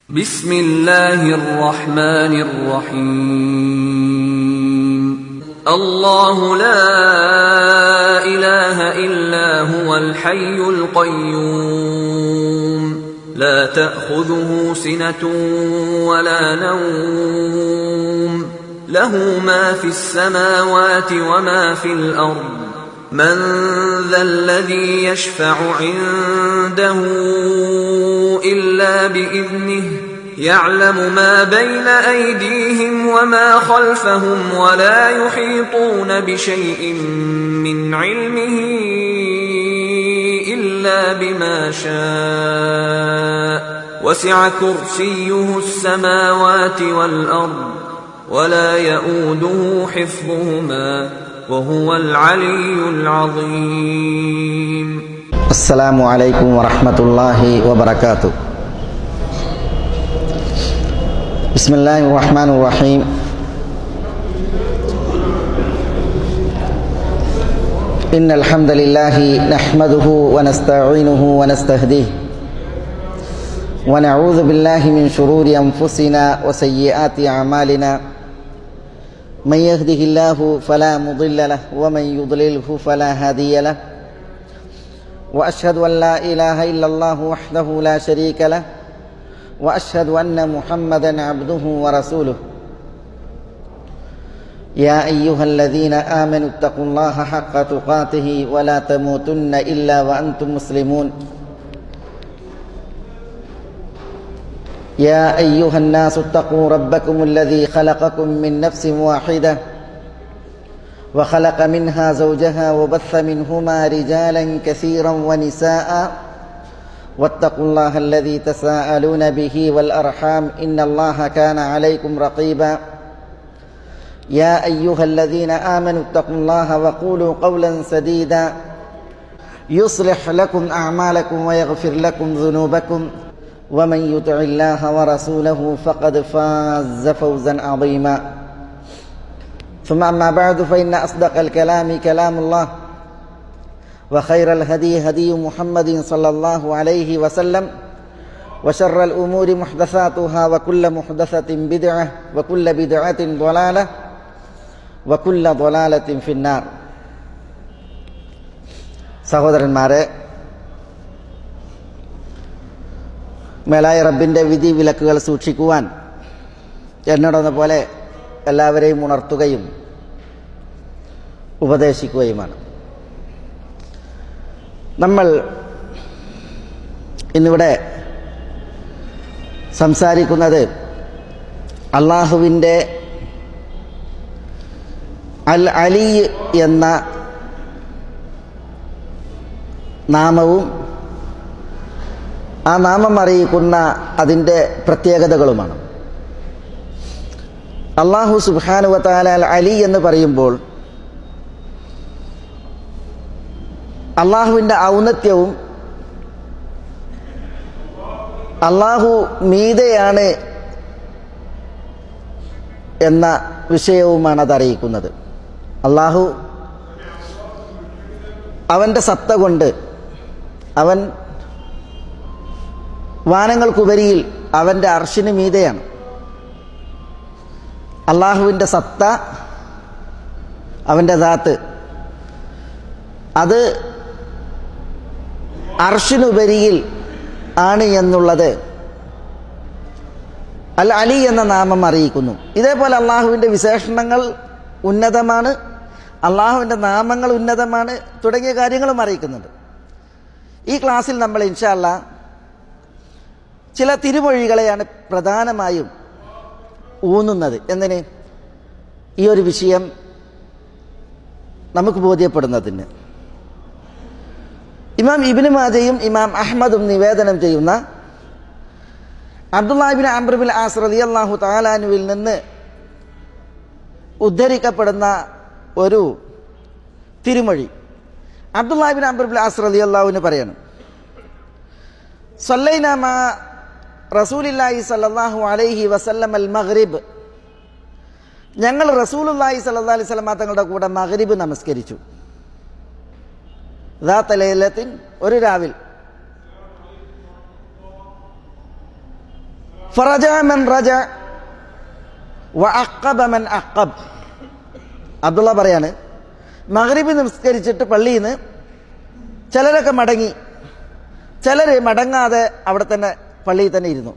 بسم الله الرحمن الرحيم الله لا اله الا هو الحي القيوم لا تاخذه سنه ولا نوم له ما في السماوات وما في الارض من ذا الذي يشفع عنده الا باذنه يعلم ما بين ايديهم وما خلفهم ولا يحيطون بشيء من علمه الا بما شاء وسع كرسيه السماوات والارض ولا يئوده حفظهما وهو العلي العظيم السلام عليكم ورحمة الله وبركاته بسم الله الرحمن الرحيم إن الحمد لله نحمده ونستعينه ونستهديه ونعوذ بالله من شرور أنفسنا وسيئات أعمالنا من يهده الله فلا مضل له ومن يضلله فلا هادي له واشهد ان لا اله الا الله وحده لا شريك له واشهد ان محمدا عبده ورسوله يا ايها الذين امنوا اتقوا الله حق تقاته ولا تموتن الا وانتم مسلمون يا ايها الناس اتقوا ربكم الذي خلقكم من نفس واحده وخلق منها زوجها وبث منهما رجالا كثيرا ونساء واتقوا الله الذي تساءلون به والارحام ان الله كان عليكم رقيبا يا ايها الذين امنوا اتقوا الله وقولوا قولا سديدا يصلح لكم اعمالكم ويغفر لكم ذنوبكم ومن يطع الله ورسوله فقد فاز فوزا عظيما ثم أما بعد فإن أصدق الكلام كلام الله وخير الهدي هدي محمد صلى الله عليه وسلم وشر الأمور محدثاتها وكل محدثة بدعة وكل بدعة ضلالة وكل ضلالة في النار സഹോദരന്മാരെ മേലായ റബ്ബിൻ്റെ വിധി വിലക്കുകൾ സൂക്ഷിക്കുവാൻ എന്നോടെന്ന പോലെ എല്ലാവരെയും ഉണർത്തുകയും ഉപദേശിക്കുകയുമാണ് നമ്മൾ ഇന്നിവിടെ സംസാരിക്കുന്നത് അള്ളാഹുവിൻ്റെ അൽ അലി എന്ന നാമവും ആ നാമം അറിയിക്കുന്ന അതിൻ്റെ പ്രത്യേകതകളുമാണ് അള്ളാഹു സുബാനുവത്താല അൽ അലി എന്ന് പറയുമ്പോൾ അള്ളാഹുവിൻ്റെ ഔന്നത്യവും അള്ളാഹു മീതയാണ് എന്ന വിഷയവുമാണ് അത് അറിയിക്കുന്നത് അള്ളാഹു അവൻ്റെ സത്ത കൊണ്ട് അവൻ വാനങ്ങൾക്കുപരിയിൽ അവൻ്റെ അർഷിന് മീതയാണ് അള്ളാഹുവിൻ്റെ സത്ത അവൻ്റെ ദാത്ത് അത് അർഷിനുപരിയിൽ ആണ് എന്നുള്ളത് അൽ അലി എന്ന നാമം അറിയിക്കുന്നു ഇതേപോലെ അള്ളാഹുവിൻ്റെ വിശേഷണങ്ങൾ ഉന്നതമാണ് അള്ളാഹുവിൻ്റെ നാമങ്ങൾ ഉന്നതമാണ് തുടങ്ങിയ കാര്യങ്ങളും അറിയിക്കുന്നുണ്ട് ഈ ക്ലാസ്സിൽ നമ്മൾ ഇൻഷാല്ല ചില തിരുമൊഴികളെയാണ് പ്രധാനമായും ഊന്നുന്നത് എന്തിന് ഈ ഒരു വിഷയം നമുക്ക് ബോധ്യപ്പെടുന്നതിന് ഇമാം ഇബിന് മാജയും ഇമാം അഹമ്മദും നിവേദനം ചെയ്യുന്ന അബ്ദുല്ലാഹിബിൻ അംബ്രബിൽ ആസ്രതി അള്ളാഹു താലാനുവിൽ നിന്ന് ഉദ്ധരിക്കപ്പെടുന്ന ഒരു തിരുമൊഴി അബ്ദുല്ലാഹിബിൻ അംബ്രബിൽ ആസ്രതി അള്ളാഹുവിന് പറയണം സല്ലൈനാമ റസൂലില്ലാഹി സല്ലാഹു അലൈഹി വസല്ലം അൽ മഗ്രിബ് ഞങ്ങൾ റസൂലുല്ലാഹി സല്ലാ അലൈഹി സ്വലമ തങ്ങളുടെ കൂടെ മഗ്രിബ് നമസ്കരിച്ചു ദാത്തലൈലത്തിൻ ഒരു രാവിൽ ഫറജ മൻ റജ വഅഖബ മൻ അഖബ് അബ്ദുള്ള പറയാണ് മഗ്രിബ് നമസ്കരിച്ചിട്ട് പള്ളിയിൽ നിന്ന് ചിലരൊക്കെ മടങ്ങി ചിലർ മടങ്ങാതെ അവിടെ തന്നെ പള്ളിയിൽ തന്നെ ഇരുന്നു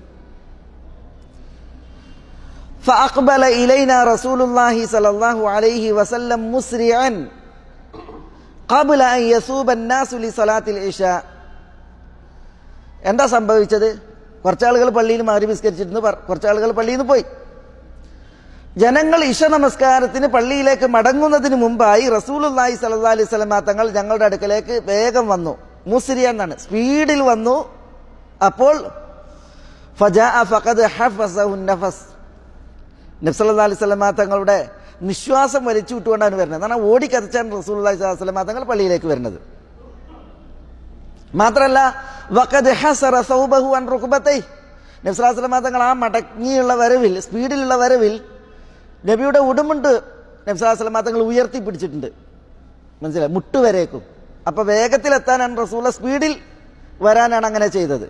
فأقبل إلينا رسول الله صلى الله عليه وسلم مسرعا قبل أن يصوب الناس لصلاة العشاء എന്താ സംഭവിച്ചത് കുറച്ചാളുകൾ പള്ളിയിൽ മാറി വിസ്കരിച്ചിരുന്നു കുറച്ചാളുകൾ പള്ളിയിൽ നിന്ന് പോയി ജനങ്ങൾ ഇഷ നമസ്കാരത്തിന് പള്ളിയിലേക്ക് മടങ്ങുന്നതിന് മുമ്പായി റസൂലുല്ലാഹി സല്ലാ അലൈഹി സ്വലമ തങ്ങൾ ഞങ്ങളുടെ അടുക്കലേക്ക് വേഗം വന്നു മുസ്രിയ എന്നാണ് സ്പീഡിൽ വന്നു അപ്പോൾ ഫജാ ഫഖദ് ഹഫസഹു നഫസ് നബ്സല്ലാ അലൈഹി സ്വലമ തങ്ങളുടെ നിശ്വാസം വലിച്ചു വിട്ടുകൊണ്ടാണ് വരുന്നത് എന്നാൽ ഓടിക്കതച്ചാണ് റസൂൽ അലൈഹി സ്വലമ തങ്ങൾ പള്ളിയിലേക്ക് വരുന്നത് മാത്രമല്ല വഖദ് ഹസറ സൗബഹു അൻ റുക്ബത്തൈ നബ്സല്ലാ സ്വലമ തങ്ങൾ ആ മടങ്ങിയുള്ള വരവിൽ സ്പീഡിലുള്ള വരവിൽ നബിയുടെ ഉടുമുണ്ട് നബ്സല്ലാ സ്വലമ തങ്ങൾ ഉയർത്തി പിടിച്ചിട്ടുണ്ട് മനസ്സിലായി മുട്ടുവരേക്കും അപ്പൊ വേഗത്തിലെത്താനാണ് റസൂല സ്പീഡിൽ വരാനാണ് അങ്ങനെ ചെയ്തത്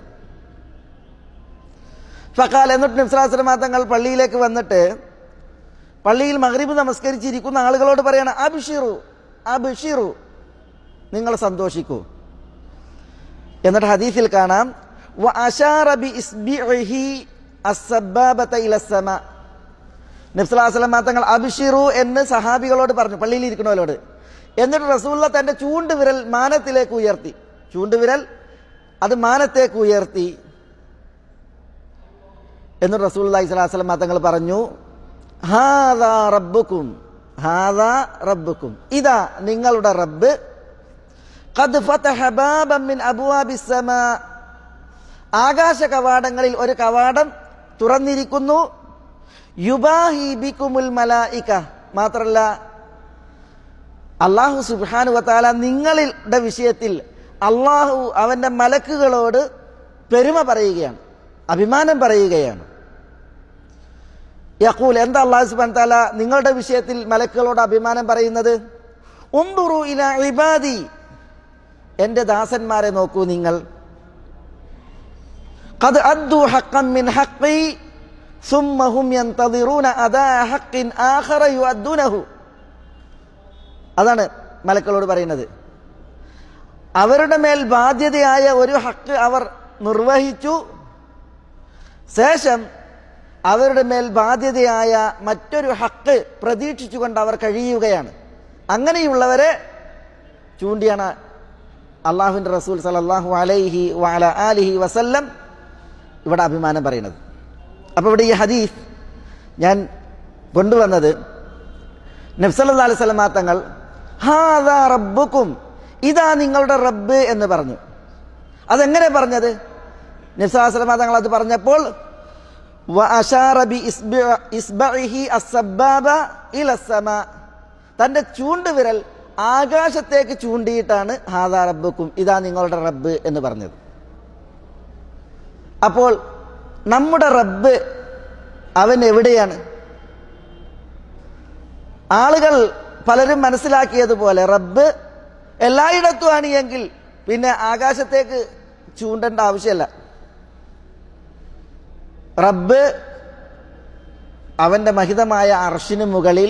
ഫക്കാൽ എന്നിട്ട് നിസ്ലാസ്ലമ തങ്ങൾ പള്ളിയിലേക്ക് വന്നിട്ട് പള്ളിയിൽ മഹരീബ് നമസ്കരിച്ചിരിക്കുന്ന ആളുകളോട് പറയാണ് അബിഷിറു അബിഷിറു നിങ്ങൾ സന്തോഷിക്കൂ എന്നിട്ട് ഹദീസിൽ കാണാം നബ്സലാസ്ലമ തങ്ങൾ അബിഷിറു എന്ന് സഹാബികളോട് പറഞ്ഞു പള്ളിയിൽ ഇരിക്കണവരോട് എന്നിട്ട് റസൂല്ല തന്റെ ചൂണ്ടുവിരൽ മാനത്തിലേക്ക് ഉയർത്തി ചൂണ്ടുവിരൽ അത് മാനത്തേക്ക് ഉയർത്തി എന്ന് റസൂൽ അലൈഹിസ്ലാം തങ്ങൾ പറഞ്ഞു ഹാദാ റബ്ബുക്കും ഹാദാ റബ്ബുക്കും ഇതാ നിങ്ങളുടെ റബ്ബ് ഖദ് ഫതഹ ബാബൻ മിൻ അബ്വാബിസ് സമാ ആകാശ കവാടങ്ങളിൽ ഒരു കവാടം തുറന്നിരിക്കുന്നു യുബാഹി ബിക്കുമുൽ മലായിക മാത്രല്ല അള്ളാഹു സുബ്ഹാനു വതാല നിങ്ങളുടെ വിഷയത്തിൽ അള്ളാഹു അവന്റെ മലക്കുകളോട് പെരുമ പറയുകയാണ് അഭിമാനം പറയുകയാണ് യക്കൂൽ എന്താ അള്ളാഹു സുബാൻ താല നിങ്ങളുടെ വിഷയത്തിൽ മലക്കുകളോട് അഭിമാനം പറയുന്നത് ഉംദുറു ഇല ഇബാദി എന്റെ ദാസന്മാരെ നോക്കൂ നിങ്ങൾ قد أدوا حقا من حقي ثم هم ينتظرون أداء حق آخر يؤدونه അതാണ് മലക്കളോട് പറയുന്നത് അവരുടെ മേൽ ബാധ്യതയായ ഒരു ഹക്ക് അവർ നിർവഹിച്ചു ശേഷം അവരുടെ മേൽ ബാധ്യതയായ മറ്റൊരു ഹക്ക് പ്രതീക്ഷിച്ചുകൊണ്ട് അവർ കഴിയുകയാണ് അങ്ങനെയുള്ളവരെ ചൂണ്ടിയാണ് അള്ളാഹുവിൻ്റെ റസൂൽ സലല്ലാഹു അലൈഹി വാല ആലിഹി വസല്ലം ഇവിടെ അഭിമാനം പറയുന്നത് അപ്പോൾ ഇവിടെ ഈ ഹദീസ് ഞാൻ കൊണ്ടുവന്നത് നബ്സല്ലാ അലൈഹി സ്വലമാ തങ്ങൾ ഹാദാ റബ്ബുക്കും ഇതാ നിങ്ങളുടെ റബ്ബ് എന്ന് പറഞ്ഞു അതെങ്ങനെ പറഞ്ഞത് നബ്സല്ലാ സ്വലമാ തങ്ങൾ അത് പറഞ്ഞപ്പോൾ തന്റെ ചൂണ്ടുവിരൽ ആകാശത്തേക്ക് ചൂണ്ടിയിട്ടാണ് ഹാദാ റബ്ബുക്കും ഇതാ നിങ്ങളുടെ റബ്ബ് എന്ന് പറഞ്ഞത് അപ്പോൾ നമ്മുടെ റബ്ബ് അവൻ എവിടെയാണ് ആളുകൾ പലരും മനസ്സിലാക്കിയതുപോലെ റബ്ബ് എല്ലായിടത്തുമാണ് എങ്കിൽ പിന്നെ ആകാശത്തേക്ക് ചൂണ്ടേണ്ട ആവശ്യമല്ല റബ്ബ് അവന്റെ മഹിതമായ അർഷിന് മുകളിൽ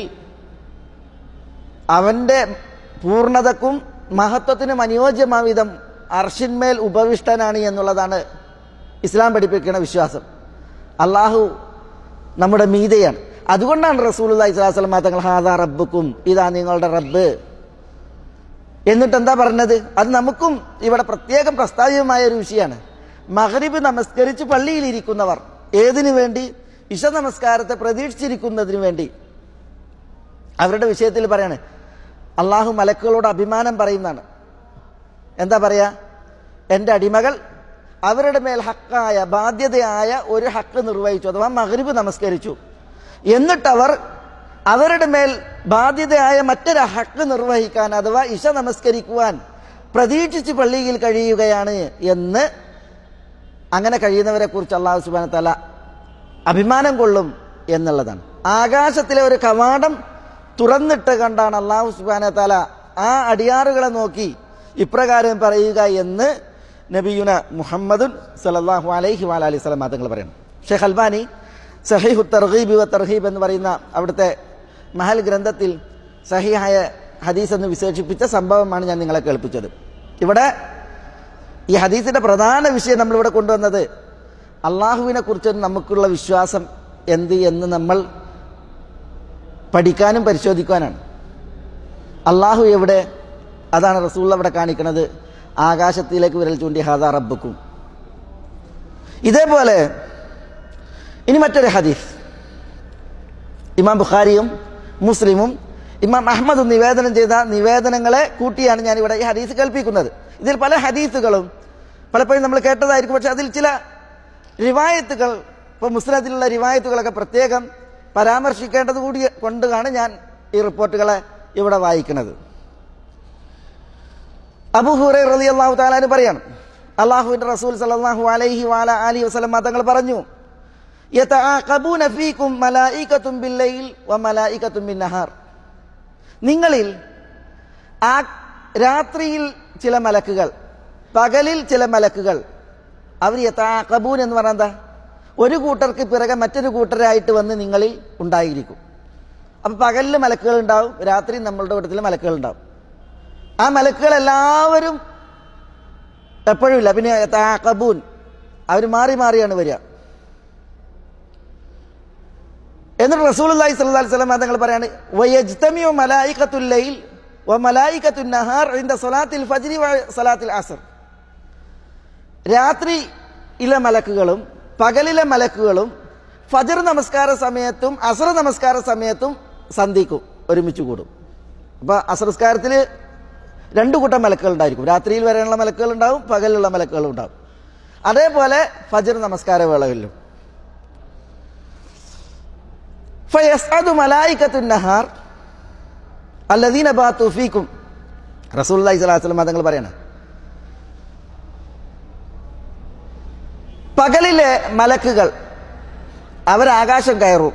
അവന്റെ പൂർണ്ണതക്കും മഹത്വത്തിനും അനുയോജ്യമായ വിധം അർഷിന്മേൽ ഉപവിഷ്ടനാണ് എന്നുള്ളതാണ് ഇസ്ലാം പഠിപ്പിക്കുന്ന വിശ്വാസം അള്ളാഹു നമ്മുടെ മീതയാണ് അതുകൊണ്ടാണ് റസൂൽ ഇസ്ലാസ്ലം തങ്ങൾ ഹാദാ റബ്ബുക്കും ഇതാ നിങ്ങളുടെ റബ്ബ് എന്നിട്ട് എന്താ പറഞ്ഞത് അത് നമുക്കും ഇവിടെ പ്രത്യേകം പ്രസ്താവികമായ ഒരു വിഷയമാണ് മഹരിബ് നമസ്കരിച്ച് പള്ളിയിൽ ഇരിക്കുന്നവർ ഏതിനു വേണ്ടി ഇഷ നമസ്കാരത്തെ പ്രതീക്ഷിച്ചിരിക്കുന്നതിന് വേണ്ടി അവരുടെ വിഷയത്തിൽ പറയാണ് അള്ളാഹു മലക്കുകളോട് അഭിമാനം പറയുന്നതാണ് എന്താ പറയാ എൻ്റെ അടിമകൾ അവരുടെ മേൽ ഹക്കായ ബാധ്യതയായ ഒരു ഹക്ക് നിർവഹിച്ചു അഥവാ മഹരിബ് നമസ്കരിച്ചു എന്നിട്ടവർ അവരുടെ മേൽ ബാധ്യതയായ മറ്റൊരു ഹക്ക് നിർവഹിക്കാൻ അഥവാ ഇഷ നമസ്കരിക്കുവാൻ പ്രതീക്ഷിച്ച് പള്ളിയിൽ കഴിയുകയാണ് എന്ന് അങ്ങനെ കഴിയുന്നവരെ കുറിച്ച് അള്ളാഹു സുബാന തല അഭിമാനം കൊള്ളും എന്നുള്ളതാണ് ആകാശത്തിലെ ഒരു കവാടം തുറന്നിട്ട് കണ്ടാണ് അള്ളാഹു സുബാന തല ആ അടിയാറുകളെ നോക്കി ഇപ്രകാരം പറയുക എന്ന് നബിയുന മുഹമ്മദുൻ സലല്ലാഹു അലൈഹി വാല അലൈഹി സ്വലം തങ്ങൾ പറയുന്നു ഷെയ്ഖ് അൽബാനി സഹീഹു തർഹീബ് വ തർഹീബ് എന്ന് പറയുന്ന അവിടുത്തെ മഹൽ ഗ്രന്ഥത്തിൽ സഹിഹായ ഹദീസ് എന്ന് വിശേഷിപ്പിച്ച സംഭവമാണ് ഞാൻ നിങ്ങളെ കേൾപ്പിച്ചത് ഇവിടെ ഈ ഹദീസിന്റെ പ്രധാന വിഷയം നമ്മളിവിടെ കൊണ്ടുവന്നത് അള്ളാഹുവിനെ കുറിച്ച് നമുക്കുള്ള വിശ്വാസം എന്ത് എന്ന് നമ്മൾ പഠിക്കാനും പരിശോധിക്കാനാണ് അള്ളാഹു എവിടെ അതാണ് റസൂൾ അവിടെ കാണിക്കുന്നത് ആകാശത്തിലേക്ക് വിരൽ ചൂണ്ടി ഹാദാ റബ്ബക്കും ഇതേപോലെ ഇനി മറ്റൊരു ഹദീസ് ഇമാം ബുഖാരിയും മുസ്ലിമും ഇമാം അഹമ്മദും നിവേദനം ചെയ്ത നിവേദനങ്ങളെ കൂട്ടിയാണ് ഞാൻ ഇവിടെ ഈ ഹദീസ് കേൾപ്പിക്കുന്നത് ഇതിൽ പല ഹദീസുകളും പലപ്പോഴും നമ്മൾ കേട്ടതായിരിക്കും പക്ഷെ അതിൽ ചില റിവായത്തുകൾ ഇപ്പോൾ മുസ്ലിത്തിലുള്ള റിവായത്തുകളൊക്കെ പ്രത്യേകം പരാമർശിക്കേണ്ടത് കൂടി കൊണ്ടാണ് ഞാൻ ഈ റിപ്പോർട്ടുകളെ ഇവിടെ വായിക്കുന്നത് അബു ഹുറൈ റലി അള്ളാഹു താലാന് പറയാണ് അള്ളാഹുവിന്റെ റസൂൽ സല്ലല്ലാഹു അലൈഹി വാല അലി വസല്ലം തങ്ങൾ പറഞ്ഞു യതആഖബൂന ഫീകും മലായികത്തും ബില്ലൈൽ വ മലായികത്തും ബിന്നഹാർ നിങ്ങളിൽ ആ രാത്രിയിൽ ചില മലക്കുകൾ പകലിൽ ചില മലക്കുകൾ അവർ യഥാകബൂൻ എന്ന് പറഞ്ഞാൽ എന്താ ഒരു കൂട്ടർക്ക് പിറകെ മറ്റൊരു കൂട്ടരായിട്ട് വന്ന് നിങ്ങളിൽ ഉണ്ടായിരിക്കും അപ്പൊ പകലിൽ മലക്കുകൾ ഉണ്ടാവും രാത്രി നമ്മളുടെ കൂട്ടത്തിൽ മലക്കുകൾ ഉണ്ടാവും ആ മലക്കുകൾ എല്ലാവരും എപ്പോഴും ഇല്ല പിന്നെ യഥാകബൂൻ അവർ മാറി മാറിയാണ് വരിക എന്നിട്ട് റസൂൽ അള്ളഹി സ്വല്ലി സ്വലം തങ്ങൾ പറയാണ് വയജ്തമിയോ മലായിക്കത്തുല്ലയിൽ വ മലായിക്കത്തു നഹാർ ഇന്ത സലാത്തിൽ ഫജ്രി വ സലാത്തിൽ അസർ രാത്രിയിലെ മലക്കുകളും പകലിലെ മലക്കുകളും ഫജർ നമസ്കാര സമയത്തും അസർ നമസ്കാര സമയത്തും സന്ധിക്കും ഒരുമിച്ച് കൂടും അപ്പൊ അസർസ്കാരത്തിൽ രണ്ടു കൂട്ടം മലക്കുകൾ ഉണ്ടായിരിക്കും രാത്രിയിൽ വരെയുള്ള മലക്കുകൾ ഉണ്ടാവും പകലിലുള്ള മലക്കുകൾ ഉണ്ടാവും അതേപോലെ ഫജർ നമസ്കാര വേളകളിലും ഫയസ്അദു മലായികത്തു നഹാർ അല്ലദീന ബാത്തു ഫീക്കും റസൂലുള്ളാഹി സ്വല്ലല്ലാഹു അലൈഹി വസല്ലം തങ്ങൾ പറയണം പകലിലെ മലക്കുകൾ അവരാകാശം കയറും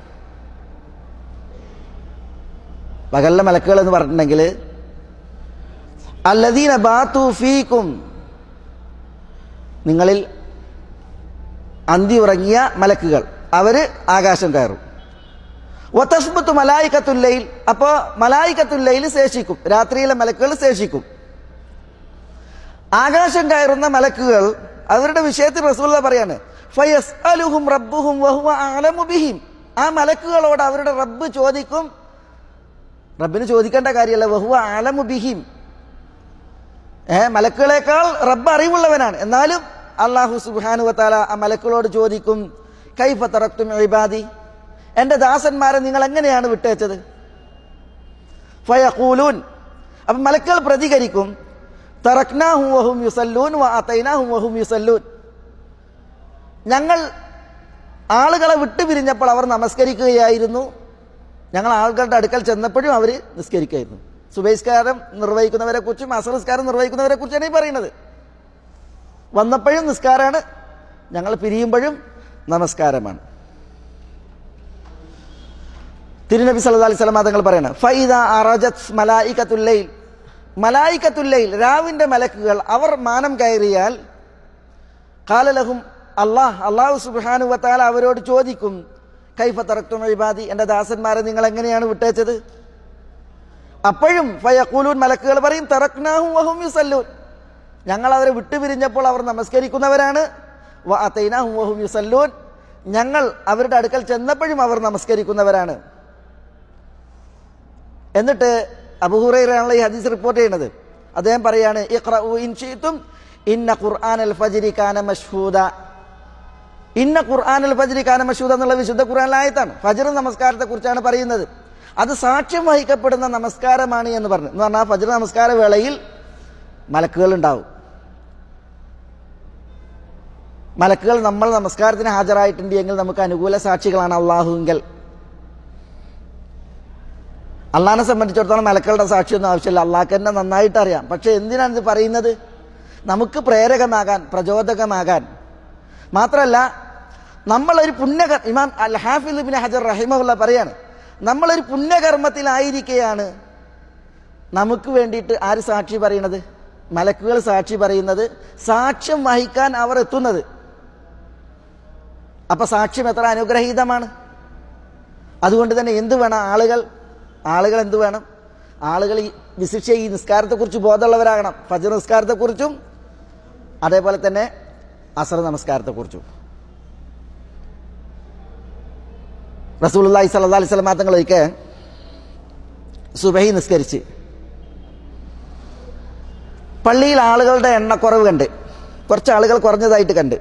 പകലിലെ മലക്കുകൾ എന്ന് പറഞ്ഞിട്ടുണ്ടെങ്കിൽ അല്ലദീന ബാത്തു ഫീക്കും നിങ്ങളിൽ അന്തി ഉറങ്ങിയ മലക്കുകൾ അവര് ആകാശം കയറും ഒത്തസ്ബത്ത് മലായിക്കത്തുല്ലയിൽ അപ്പോ മലായിക്കത്തുല്ലയിൽ ശേഷിക്കും രാത്രിയിലെ മലക്കുകൾ ശേഷിക്കും ആകാശം കയറുന്ന മലക്കുകൾ അവരുടെ വിഷയത്തിൽ റസൂല പറയാണ് ഫയസ് അലുഹും റബ്ബുഹും വഹുവ അലമു ബിഹിം ആ മലക്കുകളോട് അവരുടെ റബ്ബ് ചോദിക്കും റബ്ബിന് ചോദിക്കേണ്ട കാര്യമല്ല വഹുവ അലമു ബിഹിം ഏ മലക്കുകളെക്കാൾ റബ്ബ് അറിവുള്ളവനാണ് എന്നാലും അള്ളാഹു സുബാനു വത്താല ആ മലക്കുകളോട് ചോദിക്കും കൈഫ തറക്തും ഇബാദി എന്റെ ദാസന്മാരെ നിങ്ങൾ എങ്ങനെയാണ് വിട്ടേച്ചത് ഫയഖൂലൂൻ അപ്പൊ മലക്കുകൾ പ്രതികരിക്കും തറക്നാഹും വഹും യുസല്ലൂൻ വഅതൈനാഹും വഹും യുസല്ലൂൻ ഞങ്ങൾ ആളുകളെ വിട്ടുപിരിഞ്ഞപ്പോൾ അവർ നമസ്കരിക്കുകയായിരുന്നു ഞങ്ങൾ ആളുകളുടെ അടുക്കൽ ചെന്നപ്പോഴും അവർ നിസ്കരിക്കുകയായിരുന്നു സുബൈസ്കാരം നിർവഹിക്കുന്നവരെ കുറിച്ചും അസറസ്കാരം നിർവഹിക്കുന്നവരെ കുറിച്ചാണ് ഈ പറയുന്നത് വന്നപ്പോഴും നിസ്കാരമാണ് ഞങ്ങൾ പിരിയുമ്പോഴും നമസ്കാരമാണ് തിരുനബി സല്ലല്ലാഹു അലൈഹി വസല്ലം തങ്ങൾ പറയണം ഫൈദ അറജത് മലായികത്തുല്ലൈൽ മലായിക്കത്തുല്ലയിൽ രാവിന്റെ മലക്കുകൾ അവർ മാനം കയറിയാൽ കാലലഹും അള്ളാഹ് അള്ളാഹു സുബാനു വത്താല അവരോട് ചോദിക്കും കൈഫ തറക്തും ഇബാദി എന്റെ ദാസന്മാരെ നിങ്ങൾ എങ്ങനെയാണ് വിട്ടേച്ചത് അപ്പോഴും ഫയക്കൂലൂൻ മലക്കുകൾ പറയും തറക്നാഹും വഹും യുസല്ലൂൻ ഞങ്ങൾ അവരെ വിട്ടുപിരിഞ്ഞപ്പോൾ അവർ നമസ്കരിക്കുന്നവരാണ് വ അതൈനാഹും വഹും യുസല്ലൂൻ ഞങ്ങൾ അവരുടെ അടുക്കൽ ചെന്നപ്പോഴും അവർ നമസ്കരിക്കുന്നവരാണ് എന്നിട്ട് അബുഹുറൈറാണല്ലോ ഈ ഹദീസ് റിപ്പോർട്ട് ചെയ്യുന്നത് അദ്ദേഹം പറയാണ് ഇഖ്റഉ ഇൻ ശിഅ്തും ഇന്ന ഖുർആൻ അൽ ഫജ്രി കാന മഷ്ഹൂദ ഇന്ന ഖുർആൻ അൽ ഫജ്രി കാന മഷ്ഹൂദ എന്നുള്ള വിശുദ്ധ ഖുർആനിലെ ആയത്താണ് ഫജ്ർ നമസ്കാരത്തെ കുറിച്ചാണ് പറയുന്നത് അത് സാക്ഷ്യം വഹിക്കപ്പെടുന്ന നമസ്കാരമാണ് എന്ന് പറഞ്ഞു എന്ന് പറഞ്ഞാൽ ഫജ്ർ നമസ്കാര വേളയിൽ മലക്കുകൾ ഉണ്ടാവും മലക്കുകൾ നമ്മൾ നമസ്കാരത്തിന് ഹാജരായിട്ടുണ്ട് എങ്കിൽ നമുക്ക് അനുകൂല സാക്ഷികളാണ് അള്ളാഹുങ്കൽ അള്ളാഹിനെ സംബന്ധിച്ചിടത്തോളം മലക്കളുടെ സാക്ഷിയൊന്നും ആവശ്യമില്ല അള്ളാഹ്ക്ക് തന്നെ നന്നായിട്ട് അറിയാം പക്ഷെ എന്തിനാണ് ഇത് പറയുന്നത് നമുക്ക് പ്രേരകമാകാൻ പ്രചോദകമാകാൻ മാത്രമല്ല നമ്മളൊരു പുണ്യകർ ഇമാം അൽ ഹാഫിദ് ബിൻ ഹജർ റഹിമുള്ള പറയാണ് നമ്മളൊരു പുണ്യകർമ്മത്തിലായിരിക്കെയാണ് നമുക്ക് വേണ്ടിയിട്ട് ആര് സാക്ഷി പറയണത് മലക്കുകൾ സാക്ഷി പറയുന്നത് സാക്ഷ്യം വഹിക്കാൻ അവർ എത്തുന്നത് അപ്പൊ സാക്ഷ്യം എത്ര അനുഗ്രഹീതമാണ് അതുകൊണ്ട് തന്നെ എന്ത് വേണം ആളുകൾ ആളുകൾ എന്ത് വേണം ആളുകൾ ഈ വിശിഷ്യ ഈ നിസ്കാരത്തെക്കുറിച്ച് ബോധമുള്ളവരാകണം ഫജർ നിസ്കാരത്തെക്കുറിച്ചും അതേപോലെ തന്നെ അസർ നമസ്കാരത്തെക്കുറിച്ചും റസൂലുള്ളാഹി സ്വല്ലല്ലാഹി അലൈഹി വസല്ലം തങ്ങൾ ഒരിക്കൽ സുബഹി നിസ്കരിച്ച് പള്ളിയിൽ ആളുകളുടെ എണ്ണക്കുറവ് കണ്ട് കുറച്ച് ആളുകൾ കുറഞ്ഞതായിട്ട് കണ്ട്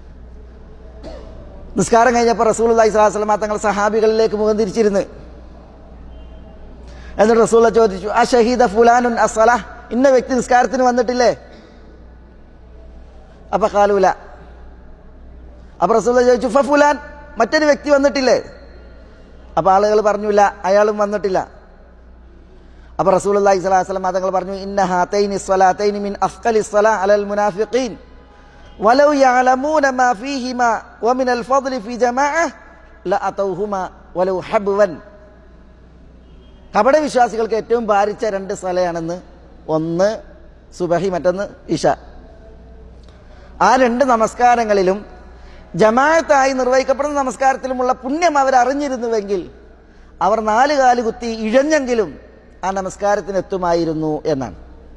നിസ്കാരം കഴിഞ്ഞപ്പോൾ റസൂലുള്ളാഹി സ്വല്ലല്ലാഹി അലൈഹി വസല്ലം തങ്ങൾ സഹാബികളിലേക്ക് മുഖം തിരിച്ചിരുന്ന് എന്നിട്ട് റസൂല ചോദിച്ചു ആ ഷഹീദ ഫുലാനുൻ അസല ഇന്ന വ്യക്തി നിസ്കാരത്തിന് വന്നിട്ടില്ലേ അപ്പൊ കാലൂല അപ്പൊ റസൂല ചോദിച്ചു ഫ ഫുലാൻ മറ്റൊരു വ്യക്തി വന്നിട്ടില്ലേ അപ്പൊ ആളുകൾ പറഞ്ഞില്ല അയാളും വന്നിട്ടില്ല അപ്പൊ റസൂൽ അള്ളാഹി സ്വലാഹു വസ്ലം തങ്ങൾ പറഞ്ഞു ഇന്ന ഹാത്തൈനി സ്വലാത്തൈനി മിൻ അഫ്കലി സ്വലാ അലൽ മുനാഫിഖീൻ ولو يعلمون ما فيهما ومن الفضل في جماعة لأتوهما ولو حبوا കപട വിശ്വാസികൾക്ക് ഏറ്റവും ഭാരിച്ച രണ്ട് സ്ഥലമാണെന്ന് ഒന്ന് സുബഹി മറ്റൊന്ന് ഇഷ ആ രണ്ട് നമസ്കാരങ്ങളിലും ജമാഅത്തായി നിർവഹിക്കപ്പെടുന്ന നമസ്കാരത്തിലുമുള്ള പുണ്യം അവർ അറിഞ്ഞിരുന്നുവെങ്കിൽ അവർ നാല് കാല് കുത്തി ഇഴഞ്ഞെങ്കിലും ആ നമസ്കാരത്തിന് എത്തുമായിരുന്നു എന്നാണ്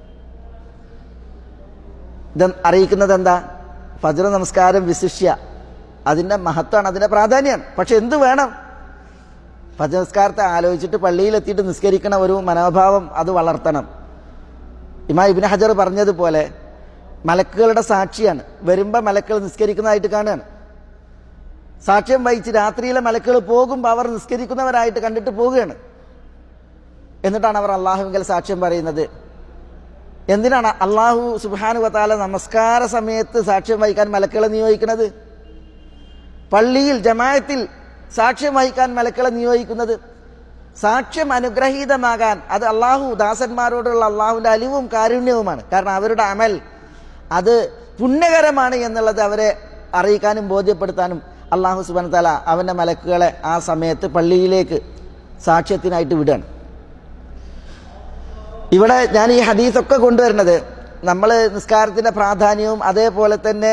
ഇത് അറിയിക്കുന്നത് എന്താ ഫജ്ർ നമസ്കാരം വിശിഷ്യ അതിൻ്റെ മഹത്വമാണ് അതിൻ്റെ പ്രാധാന്യമാണ് പക്ഷെ എന്ത് വേണം ഫജ്ർ നമസ്കാരത്തെ ആലോചിച്ചിട്ട് പള്ളിയിലെത്തിയിട്ട് നിസ്കരിക്കണ ഒരു മനോഭാവം അത് വളർത്തണം ഇമാ ഇബിൻ ഹജർ പറഞ്ഞതുപോലെ മലക്കുകളുടെ സാക്ഷിയാണ് വരുമ്പോൾ മലക്കുകൾ നിസ്കരിക്കുന്നതായിട്ട് കാണുകയാണ് സാക്ഷ്യം വഹിച്ച് രാത്രിയിലെ മലക്കുകൾ പോകുമ്പോൾ അവർ നിസ്കരിക്കുന്നവരായിട്ട് കണ്ടിട്ട് പോവുകയാണ് എന്നിട്ടാണ് അവർ അള്ളാഹുവിങ്കൽ സാക്ഷ്യം പറയുന്നത് എന്തിനാണ് അള്ളാഹു സുബാനു വത്താല നമസ്കാര സമയത്ത് സാക്ഷ്യം വഹിക്കാൻ മലക്കുകളെ നിയോഗിക്കുന്നത് പള്ളിയിൽ ജമായത്തിൽ സാക്ഷ്യം വഹിക്കാൻ മലക്കുകളെ നിയോഗിക്കുന്നത് സാക്ഷ്യം അനുഗ്രഹീതമാകാൻ അത് അള്ളാഹു ദാസന്മാരോടുള്ള അള്ളാഹുവിൻ്റെ അലിവും കാരുണ്യവുമാണ് കാരണം അവരുടെ അമൽ അത് പുണ്യകരമാണ് എന്നുള്ളത് അവരെ അറിയിക്കാനും ബോധ്യപ്പെടുത്താനും അള്ളാഹു സുബാൻ താല അവൻ്റെ മലക്കുകളെ ആ സമയത്ത് പള്ളിയിലേക്ക് സാക്ഷ്യത്തിനായിട്ട് വിടുകയാണ് ഇവിടെ ഞാൻ ഈ ഹദീസൊക്കെ കൊണ്ടുവരുന്നത് നമ്മൾ നിസ്കാരത്തിൻ്റെ പ്രാധാന്യവും അതേപോലെ തന്നെ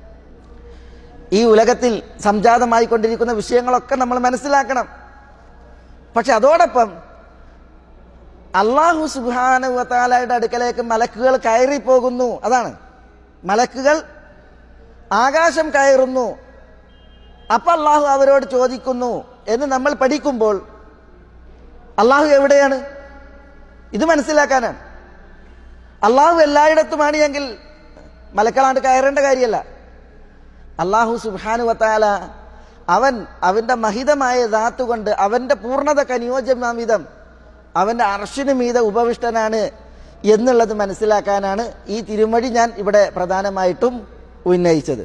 ഈ ഉലകത്തിൽ സംജാതമായി കൊണ്ടിരിക്കുന്ന വിഷയങ്ങളൊക്കെ നമ്മൾ മനസ്സിലാക്കണം പക്ഷെ അതോടൊപ്പം അള്ളാഹു സുബാനുവത്താലയുടെ അടുക്കലേക്ക് മലക്കുകൾ കയറിപ്പോകുന്നു അതാണ് മലക്കുകൾ ആകാശം കയറുന്നു അപ്പം അള്ളാഹു അവരോട് ചോദിക്കുന്നു എന്ന് നമ്മൾ പഠിക്കുമ്പോൾ അള്ളാഹു എവിടെയാണ് ഇത് മനസ്സിലാക്കാനാണ് അള്ളാഹു എല്ലായിടത്തുമാണ് എങ്കിൽ മലക്കളാണ്ട് കയറേണ്ട കാര്യമല്ല അള്ളാഹു സുബാനു വത്താല അവൻ അവൻ്റെ മഹിതമായ ധാത്തു കൊണ്ട് അവൻ്റെ പൂർണ്ണതക്ക് അനുയോജ്യമാം വിധം അവൻ്റെ അർഷിന് മീത ഉപവിഷ്ടനാണ് എന്നുള്ളത് മനസ്സിലാക്കാനാണ് ഈ തിരുമഴി ഞാൻ ഇവിടെ പ്രധാനമായിട്ടും ഉന്നയിച്ചത്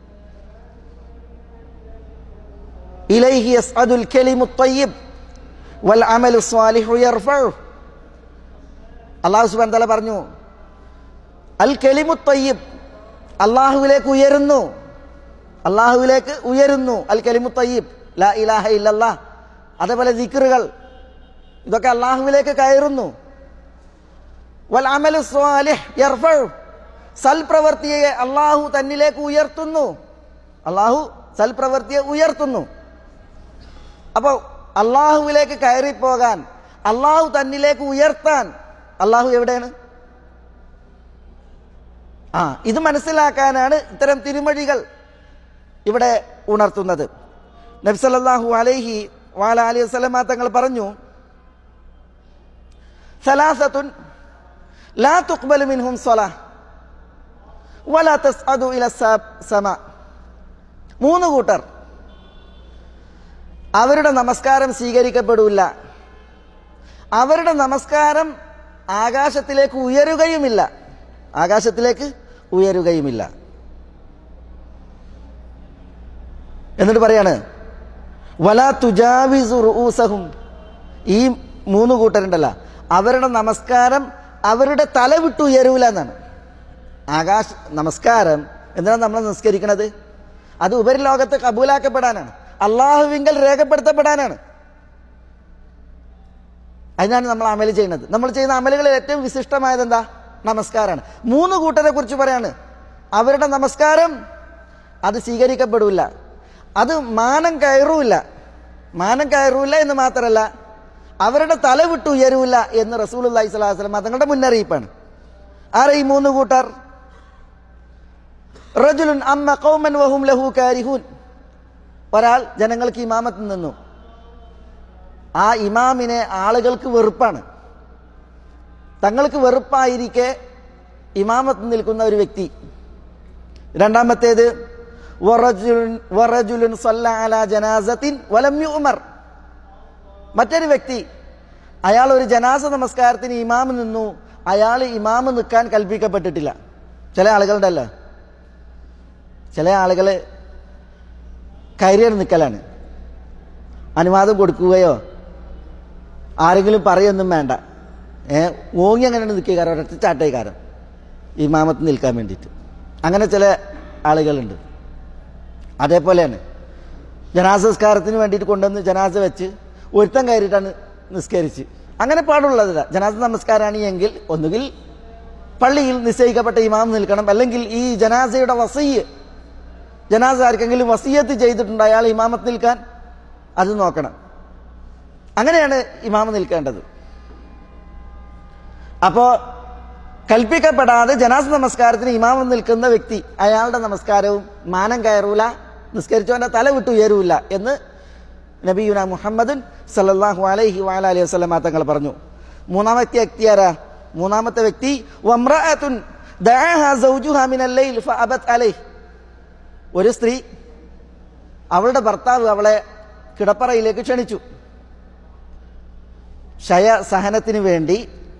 ഇലൈഹി യസ്അദുൽ കലിമു ത്വയ്യിബ് വൽ അമലു സ്വാലിഹു യർഫഉ അള്ളാഹു സുബാൻ തല പറഞ്ഞു അൽ കലിമു ത്വയ്യിബ് അള്ളാഹുവിലേക്ക് ഉയരുന്നു അള്ളാഹുവിലേക്ക് ഉയരുന്നു അൽ കലിമു തയ്യബ് ലാ ഇലാഹ ഇല്ലല്ലാ അതേപോലെ ദിക്റുകൾ ഇതൊക്കെ അള്ളാഹുവിലേക്ക് കയറുന്നു വൽ അമലു സ്വാലിഹ് യർഫഉ സൽപ്രവൃത്തിയെ അള്ളാഹു തന്നിലേക്ക് ഉയർത്തുന്നു അള്ളാഹു സൽപ്രവൃത്തിയെ ഉയർത്തുന്നു അപ്പോൾ അള്ളാഹുവിലേക്ക് കയറിപ്പോകാൻ അള്ളാഹു തന്നിലേക്ക് ഉയർത്താൻ അള്ളാഹു എവിടെയാണ് ആ ഇത് മനസ്സിലാക്കാനാണ് ഇത്തരം തിരുമഴികൾ ഇവിടെ ഉണർത്തുന്നത് നബ്സല്ലാഹു അലൈഹി വാല അലി വസ്ലമ തങ്ങൾ പറഞ്ഞു സലാസത്തുൻ ലാ തുഖ്ബലു മിൻഹും സ്വലാ വലാ തസ്അദു ഇല സമ മൂന്ന് കൂട്ടർ അവരുടെ നമസ്കാരം സ്വീകരിക്കപ്പെടില്ല അവരുടെ നമസ്കാരം ആകാശത്തിലേക്ക് ഉയരുകയുമില്ല ആകാശത്തിലേക്ക് ഉയരുകയുമില്ല എന്നിട്ട് പറയാണ് വലാ തുജാവിസു റൂസഹും ഈ മൂന്ന് കൂട്ടരുണ്ടല്ല അവരുടെ നമസ്കാരം അവരുടെ തല വിട്ട് ഉയരൂല എന്നാണ് ആകാശ നമസ്കാരം എന്തിനാണ് നമ്മൾ നിസ്കരിക്കണത് അത് ഉപരിലോകത്ത് കബൂലാക്കപ്പെടാനാണ് അള്ളാഹുവിങ്കൽ രേഖപ്പെടുത്തപ്പെടാനാണ് അതിനാണ് നമ്മൾ അമല് ചെയ്യുന്നത് നമ്മൾ ചെയ്യുന്ന അമലുകളിൽ ഏറ്റവും വിശിഷ്ടമായത് എന്താ നമസ്കാരമാണ് മൂന്ന് കൂട്ടരെ കുറിച്ച് പറയാണ് അവരുടെ നമസ്കാരം അത് സ്വീകരിക്കപ്പെടില്ല അത് മാനം കയറൂല മാനം കയറൂല എന്ന് മാത്രമല്ല അവരുടെ തല വിട്ട് ഉയരൂല എന്ന് റസൂൽ അള്ളഹി സ്വലാസ്ലം തങ്ങളുടെ മുന്നറിയിപ്പാണ് ആരെ ഈ മൂന്ന് കൂട്ടർ റജുലുൻ അമ്മ കൗമൻ വഹും ലഹു കാരിഹൂൻ ഒരാൾ ജനങ്ങൾക്ക് ഇമാമത്ത് നിന്നു ആ ഇമാമിനെ ആളുകൾക്ക് വെറുപ്പാണ് തങ്ങൾക്ക് വെറുപ്പായിരിക്കെ ഇമാമത്ത് നിൽക്കുന്ന ഒരു വ്യക്തി രണ്ടാമത്തേത് വറജുലുൻ- വറജുലുൻ സല്ല അലാ ജനാസത്തിൻ വലം യുമർ മറ്റൊരു വ്യക്തി അയാൾ ഒരു ജനാസ നമസ്കാരത്തിന് ഇമാമ് നിന്നു അയാൾ ഇമാമ് നിൽക്കാൻ കൽപ്പിക്കപ്പെട്ടിട്ടില്ല ചില ആളുകളുടെ അല്ല ചില ആളുകൾ കയറിയാണ് നിൽക്കലാണ് അനുവാദം കൊടുക്കുകയോ ആരെങ്കിലും പറയൊന്നും വേണ്ട ഏ ഓങ്ങി അങ്ങനെ നിൽക്കുക കാരണം ഒരൊറ്റ ചാട്ടേക്കാരം ഇമാമത്ത് നിൽക്കാൻ വേണ്ടിയിട്ട് അങ്ങനെ ചില ആളുകളുണ്ട് അതേപോലെയാണ് ജനാസംസ്കാരത്തിന് വേണ്ടിയിട്ട് കൊണ്ടുവന്ന് ജനാസ വെച്ച് ഒരുത്തം കയറിയിട്ടാണ് നിസ്കരിച്ച് അങ്ങനെ പാടുള്ളതല്ല ജനാസ നമസ്കാരമാണ് എങ്കിൽ ഒന്നുകിൽ പള്ളിയിൽ നിശ്ചയിക്കപ്പെട്ട ഇമാം നിൽക്കണം അല്ലെങ്കിൽ ഈ ജനാസയുടെ വസയ്യ് ജനാസ ആർക്കെങ്കിലും വസീയത്ത് ചെയ്തിട്ടുണ്ട് അയാൾ ഇമാമത്ത് നിൽക്കാൻ അത് നോക്കണം അങ്ങനെയാണ് ഇമാമ നിൽക്കേണ്ടത് അപ്പോ കൽപ്പിക്കപ്പെടാതെ ജനാസ നമസ്കാരത്തിന് ഇമാമം നിൽക്കുന്ന വ്യക്തി അയാളുടെ നമസ്കാരവും മാനം കയറൂല നിസ്കരിച്ചവന്റെ തല വിട്ട് ഉയരൂല എന്ന് നബിയുന മുഹമ്മദ് സല്ലല്ലാഹു അലൈഹി വഅല അലൈഹി വസല്ലമ തങ്ങൾ പറഞ്ഞു മൂന്നാമത്തെ വ്യക്തി ആരാ മൂന്നാമത്തെ വ്യക്തി വമ്രഅത്തുൻ ദഅഹാ സൗജുഹാ മിനൽ ലൈൽ ഫഅബത് അലൈഹി ഒരു സ്ത്രീ അവളുടെ ഭർത്താവ് അവളെ കിടപ്പറയിലേക്ക് ക്ഷണിച്ചു ശയ സഹനത്തിന് വേണ്ടി